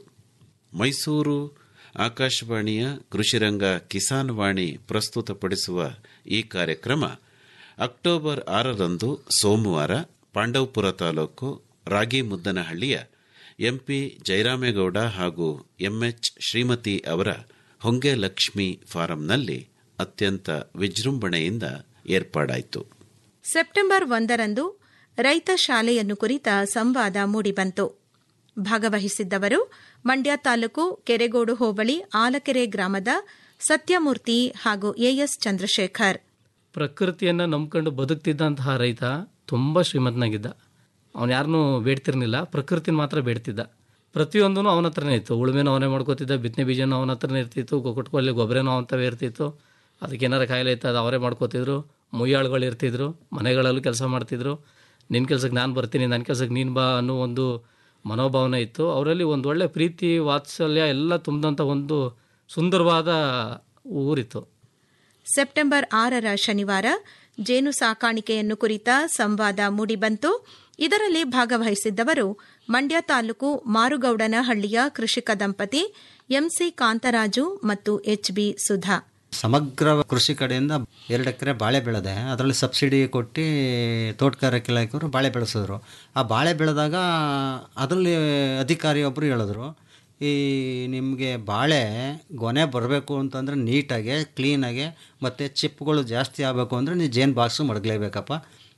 ಮೈಸೂರು ಆಕಾಶವಾಣಿಯ ಕೃಷಿರಂಗ ಕಿಸಾನ್ ವಾಣಿ ಪ್ರಸ್ತುತಪಡಿಸುವ ಈ ಕಾರ್ಯಕ್ರಮ ಅಕ್ಟೋಬರ್ ಆರರಂದು ಸೋಮವಾರ ಪಾಂಡವಪುರ ತಾಲೂಕು ರಾಗಿಮುದ್ದನಹಳ್ಳಿಯ ಎಂಪಿ ಜಯರಾಮೇಗೌಡ ಹಾಗೂ ಎಂಎಚ್ ಶ್ರೀಮತಿ ಅವರ ಹೊಂಗೆ ಲಕ್ಷ್ಮಿ ಫಾರಂನಲ್ಲಿ ಅತ್ಯಂತ ವಿಜೃಂಭಣೆಯಿಂದ ಏರ್ಪಾಡಾಯಿತು ಸೆಪ್ಟೆಂಬರ್ ಒಂದರಂದು ರೈತ ಶಾಲೆಯನ್ನು ಕುರಿತ ಸಂವಾದ ಮೂಡಿಬಂತು ಭಾಗವಹಿಸಿದ್ದವರು ಮಂಡ್ಯ ತಾಲೂಕು ಕೆರೆಗೋಡು ಹೋಬಳಿ ಆಲಕೆರೆ ಗ್ರಾಮದ ಸತ್ಯಮೂರ್ತಿ ಹಾಗೂ ಎಎಸ್ ಚಂದ್ರಶೇಖರ್ ಪ್ರಕೃತಿಯನ್ನು ನಂಬ್ಕೊಂಡು ಬದುಕ್ತಿದ್ದಂತಹ ರೈತ ತುಂಬ ಶ್ರೀಮಂತನಾಗಿದ್ದ ಅವನು ಯಾರನ್ನೂ ಬೇಡ್ತಿರ್ಲಿಲ್ಲ ಪ್ರಕೃತಿನ ಮಾತ್ರ ಬೇಡ್ತಿದ್ದ ಪ್ರತಿಯೊಂದೂ ಅವನ ಹತ್ರನೇ ಇತ್ತು ಉಳುಮೆನೂ ಅವನೇ ಮಾಡ್ಕೋತಿದ್ದ ಬಿತ್ತನೆ ಬೀಜನೂ ಅವನ ಹತ್ರನೇ ಇರ್ತಿತ್ತು ಕೊಟ್ಕೊಳ್ಳಿ ಗೊಬ್ಬರನೂ ಅವನ ತವೇ ಇರ್ತಿತ್ತು ಅದಕ್ಕೆ ಏನಾರು ಕಾಯಿಲೆ ಇತ್ತು ಅದು ಅವರೇ ಮಾಡ್ಕೋತಿದ್ರು ಮುಯ್ಯಾಳುಗಳು ಇರ್ತಿದ್ರು ಮನೆಗಳಲ್ಲೂ ಕೆಲಸ ಮಾಡ್ತಿದ್ರು ನಿನ್ನ ಕೆಲಸಕ್ಕೆ ನಾನು ಬರ್ತೀನಿ ನನ್ನ ಕೆಲಸಕ್ಕೆ ನೀನು ಬಾ ಅನ್ನೋ ಒಂದು ಮನೋಭಾವನೆ ಇತ್ತು ಅವರಲ್ಲಿ ಒಂದು ಒಳ್ಳೆ ಪ್ರೀತಿ ವಾತ್ಸಲ್ಯ ಎಲ್ಲ ತುಂಬಿದಂಥ ಒಂದು ಸುಂದರವಾದ ಊರಿತ್ತು ಸೆಪ್ಟೆಂಬರ್ ಆರರ ಶನಿವಾರ ಜೇನು ಸಾಕಾಣಿಕೆಯನ್ನು ಕುರಿತ ಸಂವಾದ ಮೂಡಿಬಂತು ಇದರಲ್ಲಿ ಭಾಗವಹಿಸಿದ್ದವರು ಮಂಡ್ಯ ತಾಲೂಕು ಮಾರುಗೌಡನಹಳ್ಳಿಯ ಕೃಷಿಕ ದಂಪತಿ ಎಂಸಿ ಕಾಂತರಾಜು ಮತ್ತು ಎಚ್ಬಿ ಸುಧಾ ಸಮಗ್ರ ಕೃಷಿ ಕಡೆಯಿಂದ ಎರಡು ಎಕರೆ ಬಾಳೆ ಬೆಳೆದೆ ಅದರಲ್ಲಿ ಸಬ್ಸಿಡಿ ಕೊಟ್ಟು ತೋಟಗಾರಿಕೆ ಇಲಾಖೆಯವರು ಬಾಳೆ ಬೆಳೆಸಿದ್ರು ಆ ಬಾಳೆ ಬೆಳೆದಾಗ ಅದರಲ್ಲಿ ಅಧಿಕಾರಿಯೊಬ್ಬರು ಹೇಳಿದ್ರು ಈ ನಿಮಗೆ ಬಾಳೆ ಗೊನೆ ಬರಬೇಕು ಅಂತಂದರೆ ನೀಟಾಗೆ ಕ್ಲೀನಾಗೆ ಮತ್ತು ಚಿಪ್ಪುಗಳು ಜಾಸ್ತಿ ಆಗಬೇಕು ಅಂದರೆ ನೀವು ಜೇನು ಬಾಕ್ಸು ಮಡಗಲೇಬೇಕಪ್ಪ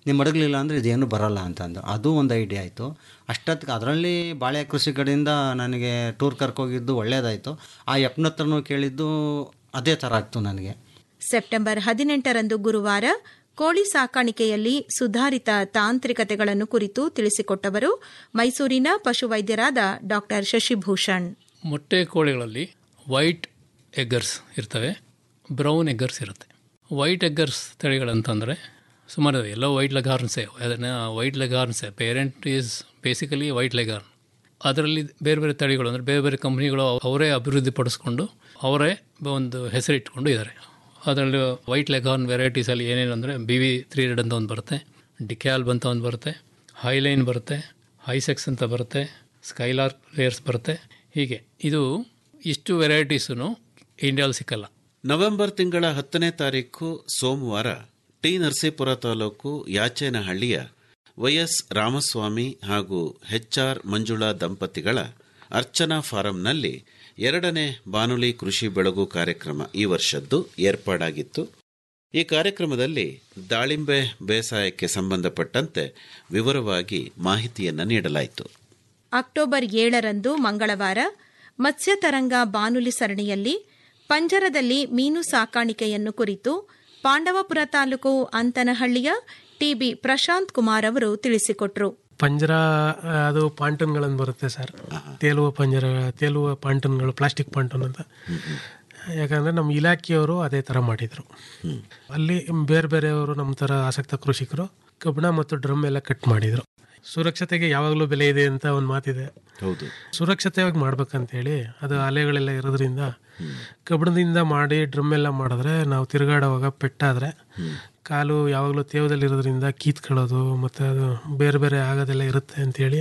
ನೀವು ಮಡಗಲಿಲ್ಲ ಅಂದರೆ ಇದೇನು ಬರಲ್ಲ ಅಂತಂದು ಅದು ಒಂದು ಐಡಿಯಾ ಆಯಿತು ಅಷ್ಟೊತ್ತಿಗೆ ಅದರಲ್ಲಿ ಬಾಳೆ ಕೃಷಿ ಕಡೆಯಿಂದ ನನಗೆ ಟೂರ್ ಕರ್ಕೋಗಿದ್ದು ಒಳ್ಳೇದಾಯಿತು ಆ ಯಪ್ನತ್ರನೂ ಕೇಳಿದ್ದು ಅದೇ ಥರ ಆಗ್ತು ನನಗೆ ಸೆಪ್ಟೆಂಬರ್ ಹದಿನೆಂಟರಂದು ಗುರುವಾರ ಕೋಳಿ ಸಾಕಾಣಿಕೆಯಲ್ಲಿ ಸುಧಾರಿತ ತಾಂತ್ರಿಕತೆಗಳನ್ನು ಕುರಿತು ತಿಳಿಸಿಕೊಟ್ಟವರು ಮೈಸೂರಿನ ಪಶುವೈದ್ಯರಾದ ಡಾಕ್ಟರ್ ಶಶಿಭೂಷಣ್ ಮೊಟ್ಟೆ ಕೋಳಿಗಳಲ್ಲಿ ವೈಟ್ ಎಗ್ಗರ್ಸ್ ಇರ್ತವೆ ಬ್ರೌನ್ ಎಗ್ಗರ್ಸ್ ಇರುತ್ತೆ ವೈಟ್ ಎಗ್ಗರ್ಸ್ ತಳಿಗಳಂತಂದರೆ ಸುಮಾರು ಇದೆ. ಎಲ್ಲ ವೈಟ್ ಲೆಗಾರ್ನ್ಸೇ ಅದನ್ನು ವೈಟ್ ಲೆಗಾರ್ನ್ಸೇ parent is basically white leghorn ಅದರಲ್ಲಿ ಬೇರೆ ಬೇರೆ ತಳಿಗಳು ಅಂದರೆ ಬೇರೆ ಬೇರೆ ಕಂಪ್ನಿಗಳು ಅವರೇ ಅಭಿವೃದ್ಧಿಪಡಿಸ್ಕೊಂಡು ಅವರೇ ಒಂದು ಹೆಸರಿಟ್ಕೊಂಡು ಇದ್ದಾರೆ ಅದರಲ್ಲಿ ವೈಟ್ ಲೆಗಾರ್ನ್ ವೆರೈಟೀಸಲ್ಲಿ ಏನೇನು ಅಂದರೆ ಬಿ ವಿ ತ್ರೀ ಹಂಡ್ರೆಡ್ ಅಂತ ಒಂದು ಬರುತ್ತೆ ಡಿಕ್ಯಾಲ್ಬ್ ಅಂತ ಒಂದು ಬರುತ್ತೆ ಹೈಲೈನ್ ಬರುತ್ತೆ ಹೈಸೆಕ್ಸ್ ಅಂತ ಬರುತ್ತೆ ಸ್ಕೈಲಾರ್ಕ್ ಲೇಯರ್ಸ್ ಬರುತ್ತೆ ಹೀಗೆ ಇದು ಇಷ್ಟು ವೆರೈಟೀಸು ಇಂಡಿಯಾದಲ್ಲಿ ಸಿಕ್ಕಲ್ಲ ನವೆಂಬರ್ ತಿಂಗಳ ಹತ್ತನೇ ತಾರೀಕು ಸೋಮವಾರ ಟಿ ನರಸೀಪುರ ತಾಲೂಕು ಯಾಚೇನಹಳ್ಳಿಯ ವೈಎಸ್ ರಾಮಸ್ವಾಮಿ ಹಾಗೂ ಎಚ್ಆರ್ ಮಂಜುಳಾ ದಂಪತಿಗಳ ಅರ್ಚನಾ ಫಾರಂನಲ್ಲಿ ಎರಡನೇ ಬಾನುಲಿ ಕೃಷಿ ಬೆಳಗು ಕಾರ್ಯಕ್ರಮ ಈ ವರ್ಷದ್ದು ಏರ್ಪಾಡಾಗಿತ್ತು ಈ ಕಾರ್ಯಕ್ರಮದಲ್ಲಿ ದಾಳಿಂಬೆ ಬೇಸಾಯಕ್ಕೆ ಸಂಬಂಧಪಟ್ಟಂತೆ ವಿವರವಾಗಿ ಮಾಹಿತಿಯನ್ನು ನೀಡಲಾಯಿತು ಅಕ್ಟೋಬರ್ ಏಳರಂದು ಮಂಗಳವಾರ ಮತ್ಸ್ಯತರಂಗ ಬಾನುಲಿ ಸರಣಿಯಲ್ಲಿ ಪಂಜರದಲ್ಲಿ ಮೀನು ಸಾಕಾಣಿಕೆಯನ್ನು ಕುರಿತು ಪಾಂಡವಪುರ ತಾಲೂಕು ಅಂತನಹಳ್ಳಿಯ ಟಿಬಿ ಪ್ರಶಾಂತ್ ಕುಮಾರ್ ಅವರು ತಿಳಿಸಿಕೊಟ್ರು ಪಂಜರ ಆ, ಅದು ಪಾಂಟನ್ಗಳನ್ನು ಬರುತ್ತೆ ಸರ್ ತೇಲುವ ಪಂಜರ ತೇಲುವ ಪಾಂಟನ್ಗಳು ಪ್ಲಾಸ್ಟಿಕ್ ಪಾಂಟನ್ ಅಂತ ಯಾಕಂದ್ರೆ ನಮ್ಮ ಇಲಾಖೆಯವರು ಅದೇ ಥರ ಮಾಡಿದರು ಅಲ್ಲಿ ಬೇರೆ ಬೇರೆಯವರು ನಮ್ಮ ಥರ ಆಸಕ್ತ ಕೃಷಿಕರು ಕಬ್ಬಣ ಮತ್ತು ಡ್ರಮ್ ಎಲ್ಲ ಕಟ್ ಮಾಡಿದರು ಸುರಕ್ಷತೆಗೆ ಯಾವಾಗಲೂ ಬೆಲೆ ಇದೆ ಅಂತ ಒಂದು ಮಾತಿದೆ ಹೌದು ಸುರಕ್ಷತೆಯಾಗಿ ಮಾಡ್ಬೇಕಂತೇಳಿ ಅದು ಅಲೆಗಳೆಲ್ಲ ಇರೋದ್ರಿಂದ ಕಬ್ಬಣದಿಂದ ಮಾಡಿ ಡ್ರಮ್ ಎಲ್ಲ ಮಾಡಿದ್ರೆ ನಾವು ತಿರುಗಾಡುವಾಗ ಪೆಟ್ಟಾದರೆ ಕಾಲು ಯಾವಾಗಲೂ ತೇವದಲ್ಲಿರೋದ್ರಿಂದ ಕೀತ್ಕೊಳ್ಳೋದು ಮತ್ತು ಅದು ಬೇರೆ ಬೇರೆ ಆಗೋದೆಲ್ಲ ಇರುತ್ತೆ ಅಂತೇಳಿ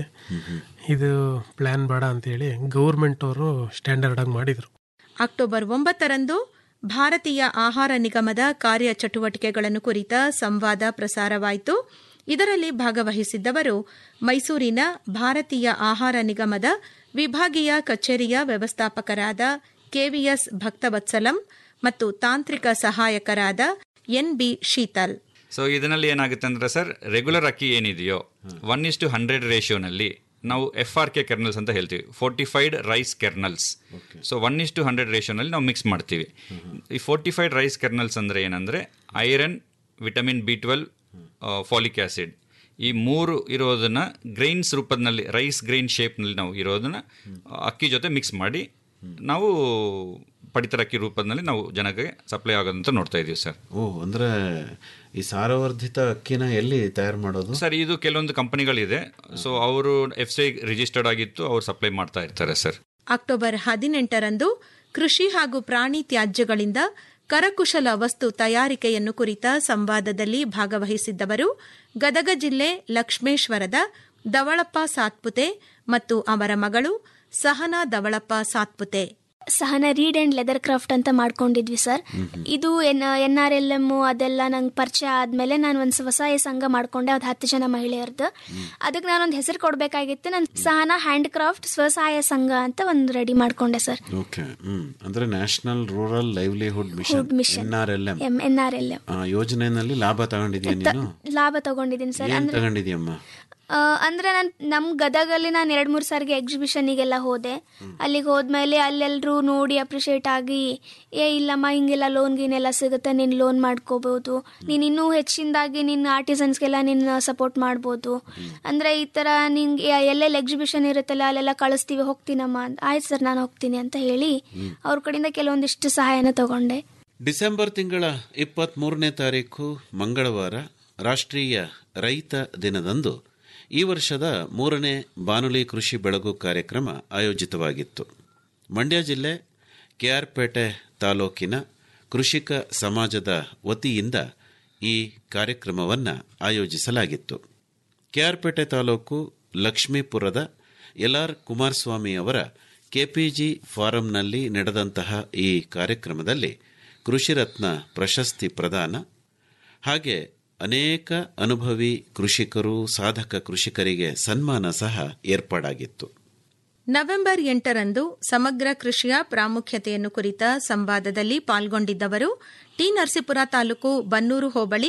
ಇದು ಪ್ಲ್ಯಾನ್ ಬೇಡ ಅಂತೇಳಿ ಗೌರ್ಮೆಂಟ್ ಅವರು ಸ್ಟ್ಯಾಂಡರ್ಡ್ ಆಗಿ ಮಾಡಿದರು ಅಕ್ಟೋಬರ್ ಒಂಬತ್ತರಂದು ಭಾರತೀಯ ಆಹಾರ ನಿಗಮದ ಕಾರ್ಯಚಟುವಟಿಕೆಗಳನ್ನು ಕುರಿತ ಸಂವಾದ ಪ್ರಸಾರವಾಯಿತು ಇದರಲ್ಲಿ ಭಾಗವಹಿಸಿದ್ದವರು ಮೈಸೂರಿನ ಭಾರತೀಯ ಆಹಾರ ನಿಗಮದ ವಿಭಾಗೀಯ ಕಚೇರಿಯ ವ್ಯವಸ್ಥಾಪಕರಾದ ಕೆವಿಎಸ್ ಭಕ್ತವತ್ಸಲಂ ಮತ್ತು ತಾಂತ್ರಿಕ ಸಹಾಯಕರಾದ ಎನ್ಬಿ ಶೀತಲ್ ಸೊ ಇದರಲ್ಲಿ ಏನಾಗುತ್ತೆ ಅಂದರೆ ಸರ್ ರೆಗ್ಯುಲರ್ ಅಕ್ಕಿ ಏನಿದೆಯೋ ಒನ್ ಇಸ್ ಟು ಹಂಡ್ರೆಡ್ ರೇಷಿಯೋನಲ್ಲಿ ನಾವು ಎಫ್ ಆರ್ ಕೆ ಕೆರ್ನಲ್ಸ್ ಅಂತ ಹೇಳ್ತೀವಿ fortified rice kernels so one is to hundred ರೇಷಿಯೋನಲ್ಲಿ ನಾವು ಮಿಕ್ಸ್ ಮಾಡ್ತೀವಿ ಈ ಫೋರ್ಟಿಫೈಡ್ ರೈಸ್ ಕೆರ್ನಲ್ಸ್ ಅಂದರೆ ಏನಂದರೆ iron vitamin B twelve folic acid ಈ ಮೂರು ಇರೋದನ್ನು ಗ್ರೈನ್ಸ್ ರೂಪದಲ್ಲಿ ರೈಸ್ ಗ್ರೈನ್ ಶೇಪ್ನಲ್ಲಿ ನಾವು ಇರೋದನ್ನು ಅಕ್ಕಿ ಜೊತೆ ಮಿಕ್ಸ್ ಮಾಡಿ ನಾವು ಪಡಿತರ ಅಕ್ಕಿ ರೂಪದಲ್ಲಿ ನಾವು ಜನಕ್ಕೆ ಸಪ್ಲೈ ಆಗೋದಂತ ನೋಡ್ತಾ ಇದ್ದೀವಿ ಸರ್ ಓ ಅಂದ್ರೆ ಈ ಸಾರವರ್ಧಿತ ಅಕ್ಕಿನ ಎಲ್ಲಿ ತಯಾರು ಮಾಡೋದು ಸರ್ ಇದು ಕೆಲವೊಂದು ಕಂಪನಿಗಳಿದೆ ಸೊ ಅವರು ಎಫ್ ಸಿ ರಿಜಿಸ್ಟರ್ಡ್ ಆಗಿತ್ತು ಅವ್ರು ಸಪ್ಲೈ ಮಾಡ್ತಾ ಇರ್ತಾರೆ ಸರ್ ಅಕ್ಟೋಬರ್ ಹದಿನೆಂಟರಂದು ಕೃಷಿ ಹಾಗೂ ಪ್ರಾಣಿ ತ್ಯಾಜ್ಯಗಳಿಂದ ಕರಕುಶಲ ವಸ್ತು ತಯಾರಿಕೆಯನ್ನು ಕುರಿತ ಸಂವಾದದಲ್ಲಿ ಭಾಗವಹಿಸಿದ್ದವರು ಗದಗ ಜಿಲ್ಲೆ ಲಕ್ಷ್ಮೇಶ್ವರದ ದವಳಪ್ಪ ಸಾತ್ಪುತೆ ಮತ್ತು ಅವರ ಮಗಳು Sahana Davalappa Satpute Sahana reed and leather craft ಅಂತ ಮಾಡ್ಕೊಂಡಿದ್ವಿ ಸರ್ ಇದು N N R L M ಅದೆಲ್ಲ ನಂಗೆ ಪರಿಚಯ ಆದಮೇಲೆ ನಾನು ಒಂದು ಸ್ವಸಹಾಯ ಸಂಘ ಮಾಡ್ಕೊಂಡೆ ಅದು ಹತ್ತು ಜನ ಮಹಿಳೆಯರದ್ದು ಅದಕ್ಕೆ ನಾನೊಂದು ಹೆಸರು ಕೊಡಬೇಕಾಗಿತ್ತು ನಾನು ಸಹನ ಹ್ಯಾಂಡ್ ಕ್ರಾಫ್ಟ್ ಸ್ವಸಹಾಯ ಸಂಘ ಅಂತ ಒಂದು ರೆಡಿ ಮಾಡ್ಕೊಂಡೆ ಸರ್ ಓಕೆ ಹ್ಮ್ ಅಂದ್ರೆ national rural livelihood mission Hood mission. N R L M M N R L M ಯೋಜನೆಯಲ್ಲಿ ಲಾಭ ತಗೊಂಡಿದ್ಯಾ ನೀನು ಲಾಭ ತಗೊಂಡಿದ್ದೀನಿ ಸರ್ ಏನ್ ಅಂದ್ರೆ ತಗೊಂಡಿದ್ಯಮ್ಮ ಆ, ಅಂದ್ರೆ ನಾನು ನಮ್ಮ ಗದಗಲ್ಲಿ ನಾನು ಎರಡು ಮೂರು ಸಾರಿಗೆ ಎಕ್ಸಿಬಿಷನಿಗೆಲ್ಲ ಹೋದೆ ಅಲ್ಲಿಗೆ ಹೋದ್ಮೇಲೆ ಅಲ್ಲೆಲ್ಲರೂ ನೋಡಿ ಅಪ್ರಿಷಿಯೇಟ್ ಆಗಿ ಏ ಇಲ್ಲಮ್ಮ ಹಿಂಗೆಲ್ಲ ಲೋನ್ ಗೀನೆಲ್ಲ ಸಿಗುತ್ತೆ ನೀನು ಲೋನ್ ಮಾಡ್ಕೋಬೋದು ನೀನು ಇನ್ನೂ ಹೆಚ್ಚಿನದಾಗಿ ನಿನ್ನ ಆರ್ಟಿಸನ್ಸ್ಗೆಲ್ಲ ನಿನ್ನ ಸಪೋರ್ಟ್ ಮಾಡ್ಬೋದು ಅಂದರೆ ಈ ಥರ ನಿಂಗೆ ಎಲ್ಲೆಲ್ಲಿ ಎಕ್ಸಿಬಿಷನ್ ಇರುತ್ತಲ್ಲ ಅಲ್ಲೆಲ್ಲ ಕಳಿಸ್ತೀವಿ ಹೋಗ್ತೀನಮ್ಮ ಅಂತ ಆಯ್ತು ಸರ್ ನಾನು ಹೋಗ್ತೀನಿ ಅಂತ ಹೇಳಿ ಅವ್ರ ಕಡೆಯಿಂದ ಕೆಲವೊಂದಿಷ್ಟು ಸಹಾಯನ ತಗೊಂಡೆ ಡಿಸೆಂಬರ್ ತಿಂಗಳ ಇಪ್ಪತ್ತ್ ಮೂರನೇ ತಾರೀಕು ಮಂಗಳವಾರ ರಾಷ್ಟ್ರೀಯ ರೈತ ದಿನದಂದು ಈ ವರ್ಷದ ಮೂರನೇ ಬಾನುಲಿ ಕೃಷಿ ಬೆಳಗು ಕಾರ್ಯಕ್ರಮ ಆಯೋಜಿತವಾಗಿತ್ತು ಮಂಡ್ಯ ಜಿಲ್ಲೆ ಕೆಆರ್ಪೇಟೆ ತಾಲೂಕಿನ ಕೃಷಿಕ ಸಮಾಜದ ವತಿಯಿಂದ ಈ ಕಾರ್ಯಕ್ರಮವನ್ನು ಆಯೋಜಿಸಲಾಗಿತ್ತು ಕೆಆರ್ಪೇಟೆ ತಾಲೂಕು ಲಕ್ಷ್ಮೀಪುರದ ಎಲ್ಆರ್ ಕುಮಾರಸ್ವಾಮಿ ಅವರ ಕೆಪಿಜಿ ಫಾರಂನಲ್ಲಿ ನಡೆದಂತಹ ಈ ಕಾರ್ಯಕ್ರಮದಲ್ಲಿ ಕೃಷಿರತ್ನ ಪ್ರಶಸ್ತಿ ಪ್ರದಾನ ಹಾಗೆ ಅನೇಕ ಅನುಭವಿ ಕೃಷಿಕರು ಸಾಧಕ ಕೃಷಿಕರಿಗೆ ಸನ್ಮಾನ ಸಹ ಏರ್ಪಾಡಾಗಿತ್ತು ನವೆಂಬರ್ ಎಂಟರಂದು ಸಮಗ್ರ ಕೃಷಿಯ ಪ್ರಾಮುಖ್ಯತೆಯನ್ನು ಕುರಿತ ಸಂವಾದದಲ್ಲಿ ಪಾಲ್ಗೊಂಡಿದ್ದವರು ಟಿ ನರಸೀಪುರ ತಾಲೂಕು ಬನ್ನೂರು ಹೋಬಳಿ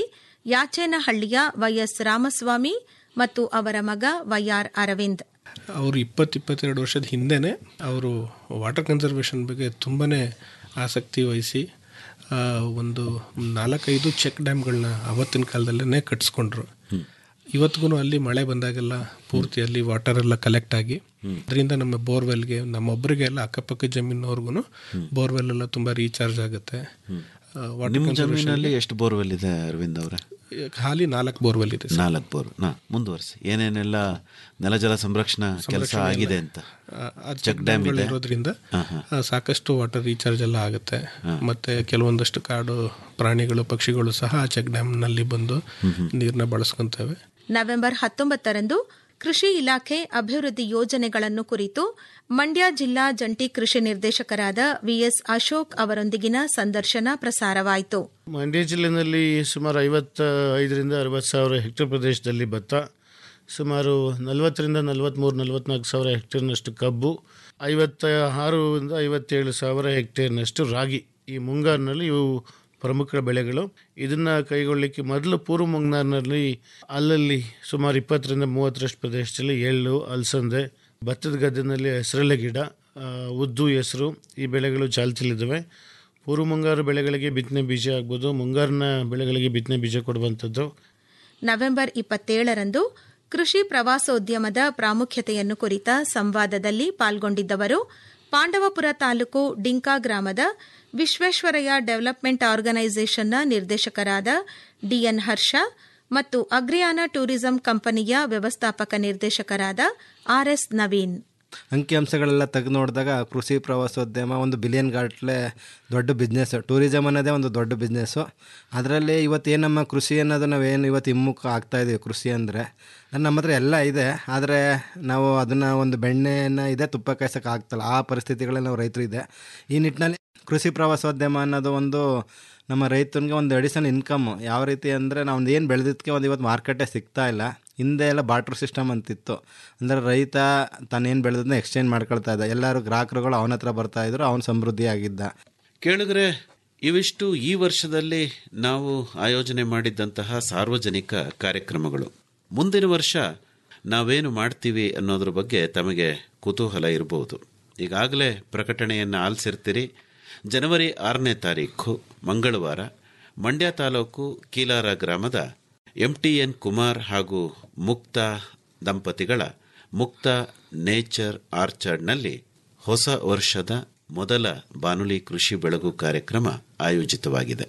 ಯಾಚೇನಹಳ್ಳಿಯ ವೈಎಸ್ ರಾಮಸ್ವಾಮಿ ಮತ್ತು ಅವರ ಮಗ ವೈಆರ್ ಅರವಿಂದ್ ಅವರು ಇಪ್ಪತ್ತು ಇಪ್ಪತ್ತೆರಡು ವರ್ಷದ ಹಿಂದೆನೇ ಅವರು ವಾಟರ್ ಕನ್ಸರ್ವೇಷನ್ ಬಗ್ಗೆ ತುಂಬಾ ಆಸಕ್ತಿ ವಹಿಸಿ ಆ, ಒಂದು ನಾಲ್ಕೈದು ಚೆಕ್ ಡ್ಯಾಮ್ಗಳನ್ನ ಅವತ್ತಿನ ಕಾಲದಲ್ಲೇ ಕಟ್ಸ್ಕೊಂಡ್ರು ಇವತ್ತಿಗೂ ಅಲ್ಲಿ ಮಳೆ ಬಂದಾಗೆಲ್ಲ ಪೂರ್ತಿ ಅಲ್ಲಿ ವಾಟರ್ ಎಲ್ಲ ಕಲೆಕ್ಟ್ ಆಗಿ ಅದರಿಂದ ನಮ್ಮ ಬೋರ್ವೆಲ್ಗೆ ನಮ್ಮೊಬ್ಬರಿಗೆ ಎಲ್ಲ ಅಕ್ಕಪಕ್ಕ ಜಮೀನವ್ರಿಗೂ ಬೋರ್ವೆಲ್ ಎಲ್ಲ ತುಂಬ ರೀಚಾರ್ಜ್ ಆಗುತ್ತೆ ಆ, water ನಿಮ್ಮ conservation ಜಮೀನಲ್ಲಿ ಗೆ ಎಷ್ಟು ಬೋರ್ವೆಲ್ ಇದೆ ಅರವಿಂದ್ ಅವರೇ ಖಾಲಿ ನಾಲ್ಕು ಬೋರ್ವೆಲ್ ಇದೆ ಸರ್. ನಾಲ್ಕು ಬೋರ್ ನಾ ಮುಂದುವರಿಸಿ ಏನೇನೆಲ್ಲ ನೆಲಜಲ ಸಂರಕ್ಷಣಾ ಕೆಲಸ ಸಂರಕ್ಷಣೆ ಆಗಿದೆ ಎಲ್ಲ. ಅಂತ ಆ, ಆ ಚೆಕ್ ಡ್ಯಾಮ್ ಇದೆ ಇರೋದ್ರಿಂದ ಹಾ, ಹಾ. ಆ, ಸಾಕಷ್ಟು ವಾಟರ್ ರೀಚಾರ್ಜ್ ಎಲ್ಲ ಆಗುತ್ತೆ ಮತ್ತೆ ಕೆಲವೊಂದಷ್ಟು ಕಾಡು ಪ್ರಾಣಿಗಳು ಪಕ್ಷಿಗಳು ಸಹ ಆ ಚೆಕ್ ಡ್ಯಾಮ್ನಲ್ಲಿ ಬಂದು ನೀರನ್ನ ಬಳಸ್ಕೊಂತವೆ ನವೆಂಬರ್ ಹತ್ತೊಂಬತ್ತರಂದು ಕೃಷಿ ಇಲಾಖೆ ಅಭಿವೃದ್ಧಿ ಯೋಜನೆಗಳನ್ನು ಕುರಿತು ಮಂಡ್ಯ ಜಿಲ್ಲಾ ಜಂಟಿ ಕೃಷಿ ನಿರ್ದೇಶಕರಾದ ವಿಎಸ್ ಅಶೋಕ್ ಅವರೊಂದಿಗಿನ ಸಂದರ್ಶನ ಪ್ರಸಾರವಾಯಿತು ಮಂಡ್ಯ ಜಿಲ್ಲೆಯಲ್ಲಿ ಸುಮಾರು ಐವತ್ತ ಐದರಿಂದ ಅರವತ್ತು ಸಾವಿರ ಹೆಕ್ಟೇರ್ ಪ್ರದೇಶದಲ್ಲಿ ಭತ್ತ ಸುಮಾರು ನಲವತ್ತರಿಂದ ನಲವತ್ತ್ಮೂರು ನಲವತ್ನಾಲ್ಕು ಸಾವಿರ ಹೆಕ್ಟೇರ್ನಷ್ಟು ಕಬ್ಬು ಐವತ್ತ ಆರರಿಂದ ಐವತ್ತೇಳು ಸಾವಿರ ಹೆಕ್ಟೇರ್ನಷ್ಟು ರಾಗಿ ಈ ಮುಂಗಾರಿನಲ್ಲಿ ಇವು ಪ್ರಮುಖ ಬೆಳೆಗಳು ಇದನ್ನು ಕೈಗೊಳ್ಳಲಿಕ್ಕೆ ಮೊದಲು ಪೂರ್ವ ಮುಂಗಾರಿನಲ್ಲಿ ಅಲ್ಲಲ್ಲಿ ಸುಮಾರು ಇಪ್ಪತ್ತರಿಂದ ಮೂವತ್ತರಷ್ಟು ಪ್ರದೇಶದಲ್ಲಿ ಎಳ್ಳು ಅಲಸಂದೆ ಭತ್ತದ ಗದ್ದೆನಲ್ಲಿ ಹೆಸರಳೆ ಗಿಡ ಆ, ಉದ್ದು ಹೆಸರು ಈ ಬೆಳೆಗಳು ಚಾಲ್ತಿಯಲ್ಲಿದ್ದಾವೆ ಪೂರ್ವ ಮುಂಗಾರು ಬೆಳೆಗಳಿಗೆ ಬಿತ್ತನೆ ಬೀಜ ಆಗ್ಬೋದು ಮುಂಗಾರಿನ ಬೆಳೆಗಳಿಗೆ ಬಿತ್ತನೆ ಬೀಜ ಕೊಡುವಂಥದ್ದು ನವೆಂಬರ್ ಇಪ್ಪತ್ತೇಳರಂದು ಕೃಷಿ ಪ್ರವಾಸೋದ್ಯಮದ ಪ್ರಾಮುಖ್ಯತೆಯನ್ನು ಕುರಿತ ಸಂವಾದದಲ್ಲಿ ಪಾಲ್ಗೊಂಡಿದ್ದವರು ಪಾಂಡವಪುರ ತಾಲೂಕು ಡಿಂಕಾ ಗ್ರಾಮದ ವಿಶ್ವೇಶ್ವರಯ್ಯ ಡೆವಲಪ್ಮೆಂಟ್ ಆರ್ಗನೈಸೇಷನ್ನ ನಿರ್ದೇಶಕರಾದ ಡಿಎನ್ ಹರ್ಷ ಮತ್ತು ಅಗ್ರಿಯಾನ ಟೂರಿಸಂ ಕಂಪನಿಯ ವ್ಯವಸ್ಥಾಪಕ ನಿರ್ದೇಶಕರಾದ ಆರ್ಎಸ್ ನವೀನ್ ಅಂಕಿಅಂಶಗಳೆಲ್ಲ ತೆಗೆದು ನೋಡಿದಾಗ ಕೃಷಿ ಪ್ರವಾಸೋದ್ಯಮ ಒಂದು ಬಿಲಿಯನ್ ಗಾಟ್ಲೆ ದೊಡ್ಡ ಬಿಸ್ನೆಸ್ಸು ಟೂರಿಸಮ್ ಅನ್ನೋದೇ ಒಂದು ದೊಡ್ಡ ಬಿಸ್ನೆಸ್ಸು ಅದರಲ್ಲಿ ಇವತ್ತು ಏನು ನಮ್ಮ ಕೃಷಿ ಅನ್ನೋದು ನಾವೇನು ಇವತ್ತು ಹಿಮ್ಮುಖ ಆಗ್ತಾ ಇದೀವಿ ಕೃಷಿ ಅಂದರೆ ನಮ್ಮ ಹತ್ರ ಎಲ್ಲ ಇದೆ ಆದರೆ ನಾವು ಅದನ್ನು ಒಂದು ಬೆಣ್ಣೆಯನ್ನು ಇದೆ ತುಪ್ಪ ಕಾಯ್ಸೋಕೆ ಆಗ್ತಲ್ಲ ಆ ಪರಿಸ್ಥಿತಿಗಳಲ್ಲಿ ನಾವು ರೈತರು ಇದೆ ಈ ನಿಟ್ಟಿನಲ್ಲಿ ಕೃಷಿ ಪ್ರವಾಸೋದ್ಯಮ ಅನ್ನೋದು ಒಂದು ನಮ್ಮ ರೈತನಿಗೆ ಒಂದು ಅಡಿಷನಲ್ ಇನ್ಕಮ್ ಯಾವ ರೀತಿ ಅಂದರೆ ನಾವು ಒಂದು ಏನು ಬೆಳೆದಿದ್ದಕ್ಕೆ ಒಂದು ಇವತ್ತು ಮಾರ್ಕೆಟೇ ಸಿಗ್ತಾ ಇಲ್ಲ ಹಿಂದೆ ಎಲ್ಲ ಬಾಟ್ರ್ ಸಿಸ್ಟಮ್ ಅಂತಿತ್ತು ಅಂದರೆ ರೈತ ತಾನೇನು ಬೆಳೆದನ್ನ ಎಕ್ಸ್ಚೇಂಜ್ ಮಾಡ್ಕೊಳ್ತಾ ಇದ್ದ ಎಲ್ಲರೂ ಗ್ರಾಹಕರುಗಳು ಅವನ ಹತ್ರ ಬರ್ತಾ ಇದ್ರು ಅವನು ಸಮೃದ್ಧಿ ಆಗಿದ್ದ ಕೇಳಿದ್ರೆ ಇವಿಷ್ಟು ಈ ವರ್ಷದಲ್ಲಿ ನಾವು ಆಯೋಜನೆ ಮಾಡಿದ್ದಂತಹ ಸಾರ್ವಜನಿಕ ಕಾರ್ಯಕ್ರಮಗಳು ಮುಂದಿನ ವರ್ಷ ನಾವೇನು ಮಾಡ್ತೀವಿ ಅನ್ನೋದ್ರ ಬಗ್ಗೆ ತಮಗೆ ಕುತೂಹಲ ಇರಬಹುದು ಈಗಾಗಲೇ ಪ್ರಕಟಣೆಯನ್ನು ಆಲಿಸಿರ್ತೀರಿ ಜನವರಿ ಆರನೇ ತಾರೀಖು ಮಂಗಳವಾರ ಮಂಡ್ಯ ತಾಲೂಕು ಕೀಲಾರ ಗ್ರಾಮದ ಎಂ ಟಿ ಎನ್ ಕುಮಾರ್ ಹಾಗೂ ಮುಕ್ತ ದಂಪತಿಗಳ ಮುಕ್ತ ನೇಚರ್ ಆರ್ಚರ್ಡ್ನಲ್ಲಿ ಹೊಸ ವರ್ಷದ ಮೊದಲ ಬಾನುಲಿ ಕೃಷಿ ಬೆಳಗು ಕಾರ್ಯಕ್ರಮ ಆಯೋಜಿತವಾಗಿದೆ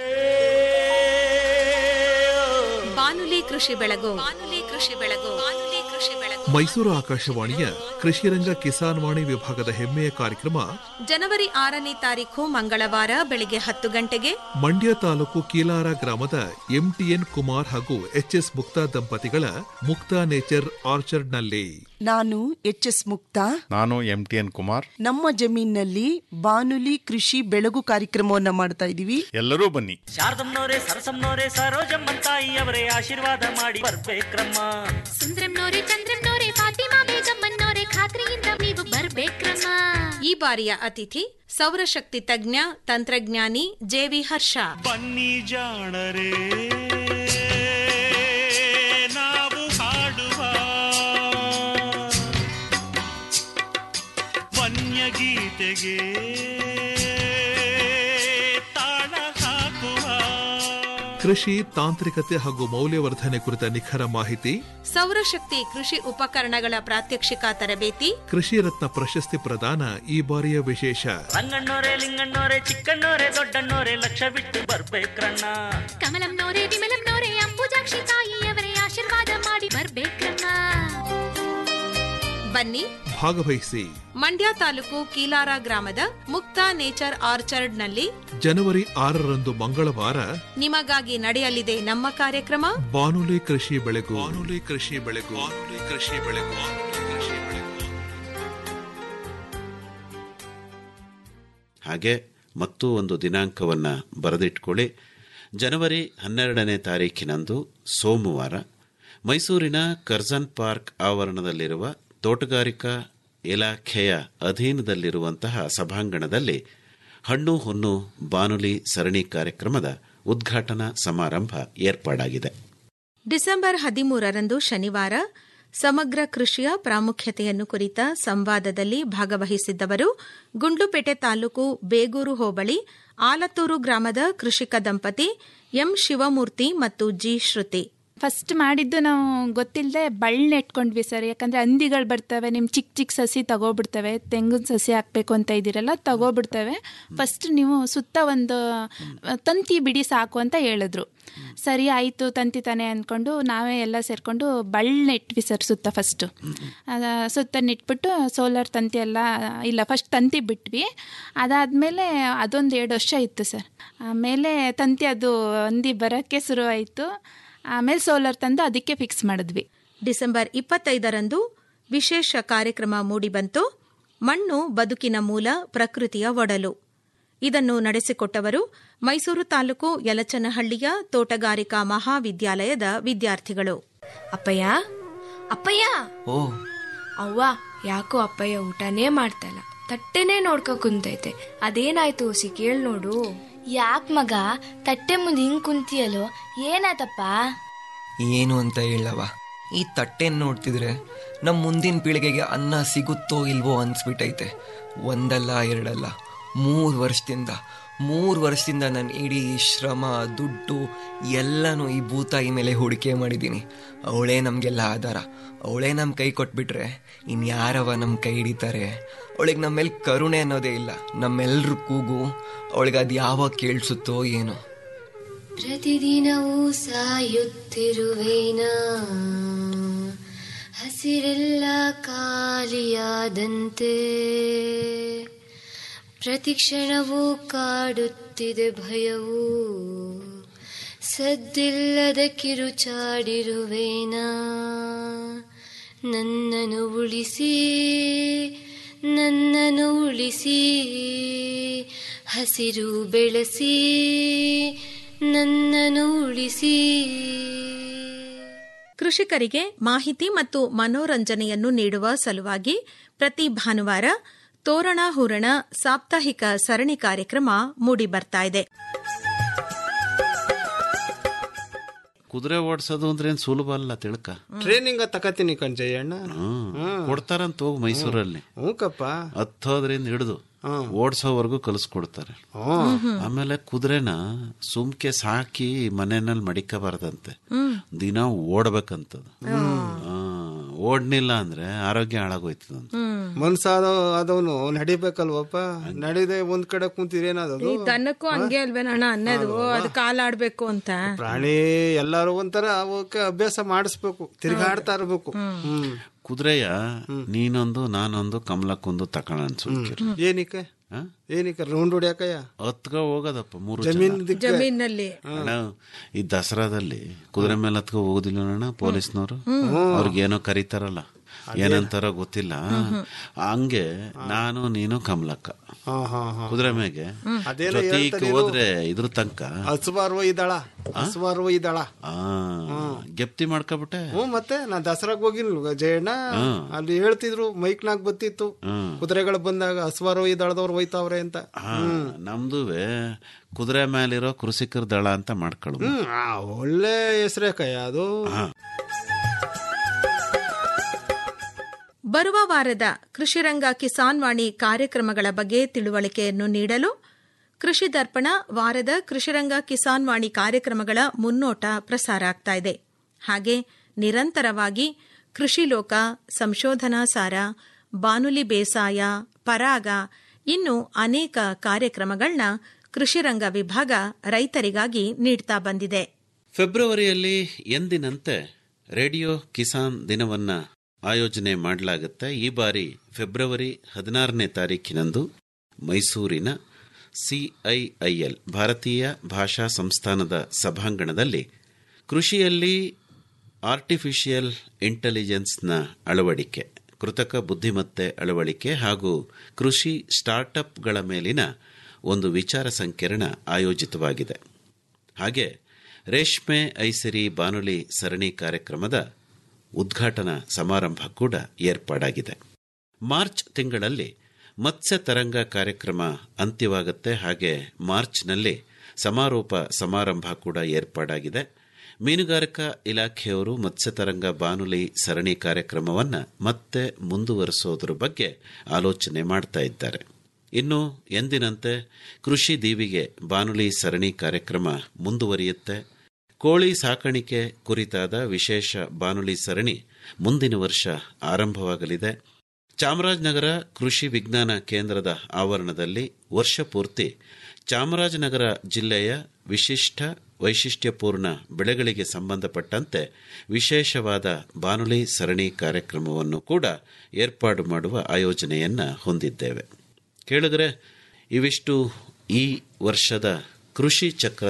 ಬಾನುಲಿ ಕೃಷಿ ಬೆಳಗು ಬಾನುಲಿ ಕೃಷಿ ಬೆಳಗು ಬಾನುಲಿ ಕೃಷಿ ಬೆಳಗು ಮೈಸೂರು ಆಕಾಶವಾಣಿಯ ಕೃಷಿರಂಗ ಕಿಸಾನ್ ವಾಣಿ ವಿಭಾಗದ ಹೆಮ್ಮೆಯ ಕಾರ್ಯಕ್ರಮ ಜನವರಿ ಆರನೇ ತಾರೀಖು ಮಂಗಳವಾರ ಬೆಳಿಗ್ಗೆ ಹತ್ತು ಗಂಟೆಗೆ ಮಂಡ್ಯ ತಾಲೂಕು ಕೀಲಾರ ಗ್ರಾಮದ ಎಂಟಿಎನ್ ಕುಮಾರ್ ಹಾಗೂ ಎಚ್ಎಸ್ ಮುಕ್ತಾ ದಂಪತಿಗಳ ಮುಕ್ತಾ ನೇಚರ್ ಆರ್ಚರ್ಡ್ನಲ್ಲಿ ನಾನು ಎಚ್ ಎಸ್ ಮುಕ್ತಾ ನಾನು ಎಂ ಟಿ ಎನ್ ಕುಮಾರ್ ನಮ್ಮ ಜಮೀನಲ್ಲಿ ಬಾನುಲಿ ಕೃಷಿ ಬೆಳಗು ಕಾರ್ಯಕ್ರಮವನ್ನ ಮಾಡ್ತಾ ಇದೀವಿ ಎಲ್ಲರೂ ಬನ್ನಿ ಶಾರದಮ್ಮನವರೇ ಸರಸಮ್ಮನವರೇ ಸರೋಜಮ್ಮನ್ ತಾಯಿಯವರೇ ಆಶೀರ್ವಾದ ಮಾಡಿ ಬರ್ಬೇಕ್ರಮ್ಮ ಸುಂದ್ರಂನೋರೆ ಚಂದ್ರಂನೋರೆ ಫಾತಿಮಾ ಬೇಗಮ್ಮನೋರೆ ಖಾತ್ರಿಯಿಂದ ನೀವು ಬರ್ಬೇಕ್ರಮ್ಮ ಈ ಬಾರಿಯ ಅತಿಥಿ ಸೌರಶಕ್ತಿ ತಜ್ಞ ತಂತ್ರಜ್ಞಾನಿ ಜೆವಿ ಹರ್ಷ ಬನ್ನಿ ಜಾಣರೇ ನಾವು ಹಾಡುವ ವನ್ಯ ಗೀತೆಗೆ ತಾಳ ಹಾಕುವ ಕೃಷಿ ತಾಂತ್ರಿಕತೆ ಹಾಗೂ ಮೌಲ್ಯವರ್ಧನೆ ಕುರಿತ ನಿಖರ ಮಾಹಿತಿ ಸೌರಶಕ್ತಿ ಕೃಷಿ ಉಪಕರಣಗಳ ಪ್ರಾತ್ಯಕ್ಷಿಕ ತರಬೇತಿ ಕೃಷಿ ರತ್ನ ಪ್ರಶಸ್ತಿ ಪ್ರದಾನ ಈ ಬಾರಿಯ ವಿಶೇಷ ರಂಗಣ್ಣೋರೆ ಲಿಂಗಣ್ಣೋರೆ ಚಿಕ್ಕಣ್ಣೋರೆ ದೊಡ್ಡಣ್ಣೋರೆ ಲಕ್ಷ ಬಿಟ್ಟು ಬರ್ಬೇಕ್ರಣ್ಣ ಕಮಲಂನೋರೆ ವಿಮಲಂನೋರೆ ಅಂಬುಜಾಕ್ಷಿ ತಾಯಿಯವರೇ ಆಶೀರ್ವಾದ ಮಾಡಿ ಬರ್ಬೇಕ್ರಮ್ಮ ಬನ್ನಿ ಭಾಗವಹಿಸಿ ಮಂಡ್ಯ ತಾಲೂಕು ಕೀಲಾರ ಗ್ರಾಮದ ಮುಕ್ತಾ ನೇಚರ್ ಆರ್ಚರ್ಡ್ನಲ್ಲಿ ಜನವರಿ ಆರರಂದು ಮಂಗಳವಾರ ನಿಮಗಾಗಿ ನಡೆಯಲಿದೆ ನಮ್ಮ ಕಾರ್ಯಕ್ರಮ ಬಾನುಲಿ ಕೃಷಿ ಬೆಳೆಗು ಬಾನುಲಿ ಕೃಷಿ ಬೆಳೆಗು ಬಾನುಲಿ ಕೃಷಿ ಬೆಳೆಗು ಬಾನುಲಿ ಕೃಷಿ ಬೆಳೆಗು ಹಾಗೆ ಮತ್ತೂ ಒಂದು ದಿನಾಂಕವನ್ನು ಬರೆದಿಟ್ಕೊಳ್ಳಿ ಜನವರಿ ಹನ್ನೆರಡನೇ ತಾರೀಖಿನಂದು ಸೋಮವಾರ ಮೈಸೂರಿನ ಕರ್ಜನ್ ಪಾರ್ಕ್ ಆವರಣದಲ್ಲಿರುವ ತೋಟಗಾರಿಕಾ ಇಲಾಖೆಯ ಅಧೀನದಲ್ಲಿರುವಂತಹ ಸಭಾಂಗಣದಲ್ಲಿ ಹಣ್ಣು ಹೊನ್ನು ಬಾನುಲಿ ಸರಣಿ ಕಾರ್ಯಕ್ರಮದ ಉದ್ಘಾಟನಾ ಸಮಾರಂಭ ಏರ್ಪಾಡಾಗಿದೆ ಡಿಸೆಂಬರ್ ಹದಿಮೂರರಂದು ಶನಿವಾರ ಸಮಗ್ರ ಕೃಷಿಯ ಪ್ರಾಮುಖ್ಯತೆಯನ್ನು ಕುರಿತ ಸಂವಾದದಲ್ಲಿ ಭಾಗವಹಿಸಿದ್ದವರು ಗುಂಡ್ಲುಪೇಟೆ ತಾಲೂಕು ಬೇಗೂರು ಹೋಬಳಿ ಆಲತ್ತೂರು ಗ್ರಾಮದ ಕೃಷಿಕ ದಂಪತಿ ಎಂ ಶಿವಮೂರ್ತಿ ಮತ್ತು ಜಿ ಶ್ರುತಿ ಫಸ್ಟ್ ಮಾಡಿದ್ದು ನಾವು ಗೊತ್ತಿಲ್ಲದೆ ಬಳ್ಳ ನೆಟ್ಕೊಂಡ್ವಿ ಸರ್ ಯಾಕಂದರೆ ಹಂದಿಗಳು ಬರ್ತವೆ ನಿಮ್ಮ ಚಿಕ್ಕ ಚಿಕ್ಕ ಸಸಿ ತಗೋಬಿಡ್ತವೆ ತೆಂಗಿನ ಸಸಿ ಹಾಕಬೇಕು ಅಂತ ಇದ್ದೀರಲ್ಲ ತಗೋಬಿಡ್ತವೆ ಫಸ್ಟ್ ನೀವು ಸುತ್ತ ಒಂದು ತಂತಿ ಬಿಡಿ ಸಾಕು ಅಂತ ಹೇಳಿದ್ರು ಸರಿ ಆಯಿತು ತಂತಿ ತಾನೆ ಅಂದ್ಕೊಂಡು ನಾವೇ ಎಲ್ಲ ಸೇರಿಕೊಂಡು ಬಳ್ಳ ನೆಟ್ವಿ ಸರ್ ಸುತ್ತ ಫಸ್ಟು ಸುತ್ತ ನೆಟ್ಬಿಟ್ಟು ಸೋಲಾರ್ ತಂತಿ ಎಲ್ಲ ಇಲ್ಲ ಫಸ್ಟ್ ತಂತಿ ಬಿಟ್ವಿ ಅದಾದಮೇಲೆ ಅದೊಂದು ಎರಡು ವರ್ಷ ಇತ್ತು ಸರ್ ಆಮೇಲೆ ತಂತಿ ಅದು ಹಂದಿ ಬರೋಕ್ಕೆ ಶುರು ಆಯಿತು ಆಮೇಲೆ ಸೋಲಾರ್ ತಂದು ಅದಕ್ಕೆ ಫಿಕ್ಸ್ ಮಾಡಿದ್ವಿ ಡಿಸೆಂಬರ್ ಇಪ್ಪತ್ತೈದರಂದು ವಿಶೇಷ ಕಾರ್ಯಕ್ರಮ ಮೂಡಿಬಂತು ಮಣ್ಣು ಬದುಕಿನ ಮೂಲ ಪ್ರಕೃತಿಯ ಒಡಲು ಇದನ್ನು ನಡೆಸಿಕೊಟ್ಟವರು ಮೈಸೂರು ತಾಲೂಕು ಯಲಚನಹಳ್ಳಿಯ ತೋಟಗಾರಿಕಾ ಮಹಾವಿದ್ಯಾಲಯದ ವಿದ್ಯಾರ್ಥಿಗಳು ಅಪ್ಪಯ್ಯ ಅಪ್ಪಯ್ಯ ಓ ಅವ್ವ ಯಾಕೋ ಅಪ್ಪಯ್ಯ ಊಟನೇ ಮಾಡ್ತಲ್ಲ ತಟ್ಟೆನೇ ನೋಡ್ಕೊ ಕುಂತೈತೆ ಅದೇನಾಯ್ತು ಸಿ ಕೇಳ್ ನೋಡು ಯಾಕ್ ಮಗ ತಟ್ಟೆ ಮುಂದೆ ಹಿಂಗ್ ಕುಂತಿಯಲ್ಲೋ ಏನಾಯ್ತಪ್ಪ ಏನು ಅಂತ ಹೇಳವ ಈ ತಟ್ಟೆನ್ ನೋಡ್ತಿದ್ರೆ ನಮ್ಮ ಮುಂದಿನ ಪೀಳಿಗೆಗೆ ಅನ್ನ ಸಿಗುತ್ತೋ ಇಲ್ವೋ ಅನ್ಸ್ಬಿಟ್ಟೈತೆ ಒಂದಲ್ಲ ಎರಡಲ್ಲ ಮೂರು ವರ್ಷದಿಂದ ಮೂರು ವರ್ಷದಿಂದ ನಾನು ಇಡೀ ಶ್ರಮ ದುಡ್ಡು ಎಲ್ಲನೂ ಈ ಭೂತಾಯಿ ಮೇಲೆ ಹೂಡಿಕೆ ಮಾಡಿದ್ದೀನಿ ಅವಳೇ ನಮಗೆಲ್ಲ ಆಧಾರ ಅವಳೇ ನಮ್ಮ ಕೈ ಕೊಟ್ಬಿಟ್ರೆ ಇನ್ಯಾರವ ನಮ್ಮ ಕೈ ಹಿಡಿತಾರೆ ಅವಳಿಗೆ ನಮ್ಮ ಮೇಲೆ ಕರುಣೆ ಅನ್ನೋದೇ ಇಲ್ಲ ನಮ್ಮೆಲ್ರ ಕೂಗು ಅವಳಿಗೆ ಅದು ಯಾವಾಗ ಕೇಳಿಸುತ್ತೋ ಏನೋ ಪ್ರತಿದಿನವೂ ಸಾಯುತ್ತಿರುವೇನ ಹಸಿರೆಲ್ಲ ಖಾಲಿಯಾದಂತೆ ಪ್ರತಿಕ್ಷಣವೂ ಕಾಡುತ್ತಿದೆ ಭಯವು ಸದ್ದಿಲ್ಲದ ಕಿರುಚಾಡಿರುವೇನ ನನ್ನನ್ನು ಉಳಿಸಿ ನನ್ನನ್ನು ಉಳಿಸಿ ಹಸಿರು ಬೆಳೆಸಿ ನನ್ನನ್ನು ಉಳಿಸಿ ಕೃಷಿಕರಿಗೆ ಮಾಹಿತಿ ಮತ್ತು ಮನೋರಂಜನೆಯನ್ನು ನೀಡುವ ಸಲುವಾಗಿ ಪ್ರತಿ ಭಾನುವಾರ ತೋರಣ ಹೂರಣ ಸಾಪ್ತಾಹಿಕ ಸರಣಿ ಕಾರ್ಯಕ್ರಮ ಮೂಡಿಬರ್ತಾ ಇದೆ ಕುದುರೆ ಓಡಿಸೋದು ಅಂದ್ರೆ ಏನ್ ಸುಲಭ ಅಲ್ಲ ತಿಳ್ಕ ಟ್ರೈನಿಂಗ್ ತಕತೀನಿ ಕಣ್ಜಯ್ಯಣ್ಣ ಹ್ಮ್. ಕೊಡ್ತಾರಂತ ಹೋಗಿ ಮೈಸೂರಲ್ಲಿ ಹ್ಞೂಕಪ್ಪ ಹತ್ತೋದ್ರಿಂದ ಹಿಡಿದು ಓಡಿಸೋವರೆಗೂ ಕಲಿಸ್ಕೊಡ್ತಾರೆ ಆಮೇಲೆ ಕುದುರೆನ ಸುಮ್ಕೆ ಸಾಕಿ ಮನೆಯಲ್ಲಿ ಮಡಿಕಬಾರ್ದಂತೆ ದಿನ ಓಡ್ಬೇಕಂತದ ಓಡ್ನಿಲ್ಲ ಅಂದ್ರೆ ಆರೋಗ್ಯ ಹಾಳಾಗೋಯ್ತದಂತ ಮನ್ಸಾದ ಆದವನು ನಡಿಬೇಕಲ್ವಪ್ಪ ನಡಿದೆ ಒಂದ್ ಕಡೆ ಕುಂತಿರೇನದು ಈ ದನಕ್ಕೂ ಹಂಗೆ ಅಲ್ವೇನಣ್ಣ ಅನ್ನೋದು ಅದು ಕಾಲಾಡ್ಬೇಕು ಅಂತ ಪ್ರಾಣಿ ಎಲ್ಲಾರು ಒಂಥರ ಅವಕ್ಕೆ ಅಭ್ಯಾಸ ಮಾಡಿಸ್ಬೇಕು ತಿರ್ಗಾಡ್ತಾ ಇರ್ಬೇಕು ಹ್ಮ್ ಕುದುರೆಯ ನೀನೊಂದು ನಾನೊಂದು ಕಮಲಕ್ಕೊಂದು ತಕೊಳ್ಳ ಅನ್ಸುತ್ತೆ ಏನಕ್ಕೆ ಏನಕ್ಕೆ ರೌಂಡ್ ಹೊಡ್ಯಾಕಯ್ಯ ಹತ್ಕ ಹೋಗೋದಪ್ಪ ಮೂರು ಜಮೀನ್ ಜನ. ದಿಕ್ಕೆ. ಜಮೀನಲ್ಲಿ ಅಣ್ಣ ಈ ದಸರಾದಲ್ಲಿ ಕುದುರೆ ಮೇಲೆ ಹತ್ಕೊ ಹೋಗುದಿಲ್ಲ ಅಣ್ಣ ಪೊಲೀಸ್ನವರು ಹ್ಮ್. ಅವ್ರಿಗೆ ಏನೋ ಕರೀತಾರಲ್ಲ ಏನಂತಾರೋ ಗೊತ್ತಿಲ್ಲ ಹಂಗೆ ನಾನು ನೀನು ಕಮಲಕ್ಕ ಕುದುರೆ ಮೇಗೆ ಅದೇನೋ ಜೊತೆಗೆ ಹೇಳ್ತಾರೆ ಇರು. ಹೋದ್ರೆ ಇದ್ರ ತನಕ ಹಸುವಾರುವ ಇದ್ದಾಳ ಹಸುವಾರುವ ಇದ್ದಾಳ ಆ, ಗೆಪ್ತಿ ಮಾಡ್ಕೊಬಿಟ್ಟೆ ಹ್ಞೂ ಮತ್ತೆ ನಾ ದಸರಾಗ್ ಹೋಗಿನ್ಲ್ವ ಜಯಣ್ಣ ಹ್ಮ್. ಅಲ್ಲಿ ಹೇಳ್ತಿದ್ರು ಮೈಕ್ನಾಗ್ ಬತ್ತಿತ್ತು ಹ್ಮ್. ಕುದುರೆಗಳು ಬಂದಾಗ ಹಸುವಾರೋ ಇದ್ದಾಳದವ್ರು ಹೋಯ್ತಾವ್ರೆ ಅಂತ ಹಾ ನಮ್ದುವೆ ಕುದುರೆ ಮೇಲಿರೋ ಕೃಷಿಕರ ದಳ ಅಂತ ಮಾಡ್ಕೊಳ್ಳು ಹ್ಮ್ ಆ, ಒಳ್ಳೆ ಹೆಸರೇ ಕಯ್ಯ ಅದು ಬರುವ ವಾರದ ಕೃಷಿರಂಗ ಕಿಸಾನ್ ವಾಣಿ ಕಾರ್ಯಕ್ರಮಗಳ ಬಗ್ಗೆ ತಿಳುವಳಿಕೆಯನ್ನು ನೀಡಲು ಕೃಷಿ ದರ್ಪಣ ವಾರದ ಕೃಷಿರಂಗ ಕಿಸಾನ್ ವಾಣಿ ಕಾರ್ಯಕ್ರಮಗಳ ಮುನ್ನೋಟ ಪ್ರಸಾರ ಆಗ್ತಾ ಇದೆ ಹಾಗೆ ನಿರಂತರವಾಗಿ ಕೃಷಿ ಲೋಕ ಸಂಶೋಧನಾ ಸಾರ ಬಾನುಲಿ ಬೇಸಾಯ ಪರಾಗ ಇನ್ನು ಅನೇಕ ಕಾರ್ಯಕ್ರಮಗಳನ್ನ ಕೃಷಿರಂಗ ವಿಭಾಗ ರೈತರಿಗಾಗಿ ನೀಡ್ತಾ ಬಂದಿದೆ ಫೆಬ್ರವರಿಯಲ್ಲಿ ಎಂದಿನಂತೆ ರೇಡಿಯೋ ಕಿಸಾನ್ ದಿನವನ್ನ ಆಯೋಜನೆ ಮಾಡಲಾಗುತ್ತೆ ಈ ಬಾರಿ ಫೆಬ್ರವರಿ ಹದಿನಾರನೇ ತಾರೀಕಿನಂದು ಮೈಸೂರಿನ ಸಿಐಐಎಲ್ ಭಾರತೀಯ ಭಾಷಾ ಸಂಸ್ಥಾನದ ಸಭಾಂಗಣದಲ್ಲಿ ಕೃಷಿಯಲ್ಲಿ ಆರ್ಟಿಫಿಷಿಯಲ್ ಇಂಟೆಲಿಜೆನ್ಸ್ನ ಅಳವಡಿಕೆ ಕೃತಕ ಬುದ್ಧಿಮತ್ತೆ ಅಳವಡಿಕೆ ಹಾಗೂ ಕೃಷಿ ಸ್ಟಾರ್ಟ್ಅಪ್ಗಳ ಮೇಲಿನ ಒಂದು ವಿಚಾರ ಸಂಕಿರಣ ಆಯೋಜಿತವಾಗಿದೆ ಹಾಗೆ ರೇಷ್ಮೆ ಐಸಿರಿ ಬಾನುಲಿ ಸರಣಿ ಕಾರ್ಯಕ್ರಮದ ಉದ್ಘಾಟನಾ ಸಮಾರಂಭ ಕೂಡ ಏರ್ಪಾಡಾಗಿದೆ ಮಾರ್ಚ್ ತಿಂಗಳಲ್ಲಿ ಮತ್ಸ್ಯ ತರಂಗ ಕಾರ್ಯಕ್ರಮ ಅಂತ್ಯವಾಗುತ್ತೆ ಹಾಗೆ ಮಾರ್ಚ್ನಲ್ಲಿ ಸಮಾರೋಪ ಸಮಾರಂಭ ಕೂಡ ಏರ್ಪಾಡಾಗಿದೆ ಮೀನುಗಾರಿಕಾ ಇಲಾಖೆಯವರು ಮತ್ಸ್ಯತರಂಗ ಬಾನುಲಿ ಸರಣಿ ಕಾರ್ಯಕ್ರಮವನ್ನು ಮತ್ತೆ ಮುಂದುವರಿಸೋದ್ರ ಬಗ್ಗೆ ಆಲೋಚನೆ ಮಾಡ್ತಾ ಇದ್ದಾರೆ ಇನ್ನು ಎಂದಿನಂತೆ ಕೃಷಿ ದೀವಿಗೆ ಬಾನುಲಿ ಸರಣಿ ಕಾರ್ಯಕ್ರಮ ಮುಂದುವರಿಯುತ್ತೆ ಕೋಳಿ ಸಾಕಾಣಿಕೆ ಕುರಿತಾದ ವಿಶೇಷ ಬಾನುಲಿ ಸರಣಿ ಮುಂದಿನ ವರ್ಷ ಆರಂಭವಾಗಲಿದೆ ಚಾಮರಾಜನಗರ ಕೃಷಿ ವಿಜ್ಞಾನ ಕೇಂದ್ರದ ಆವರಣದಲ್ಲಿ ವರ್ಷ ಪೂರ್ತಿ ಚಾಮರಾಜನಗರ ಜಿಲ್ಲೆಯ ವಿಶಿಷ್ಟ ವೈಶಿಷ್ಟ್ಯಪೂರ್ಣ ಬೆಳೆಗಳಿಗೆ ಸಂಬಂಧಪಟ್ಟಂತೆ ವಿಶೇಷವಾದ ಬಾನುಲಿ ಸರಣಿ ಕಾರ್ಯಕ್ರಮವನ್ನು ಕೂಡ ಏರ್ಪಾಡು ಮಾಡುವ ಆಯೋಜನೆಯನ್ನ ಹೊಂದಿದ್ದೇವೆ ಕೇಳಿದ್ರೆ ಇವಿಷ್ಟು ಈ ವರ್ಷದ ಕೃಷಿ ಚಕ್ರ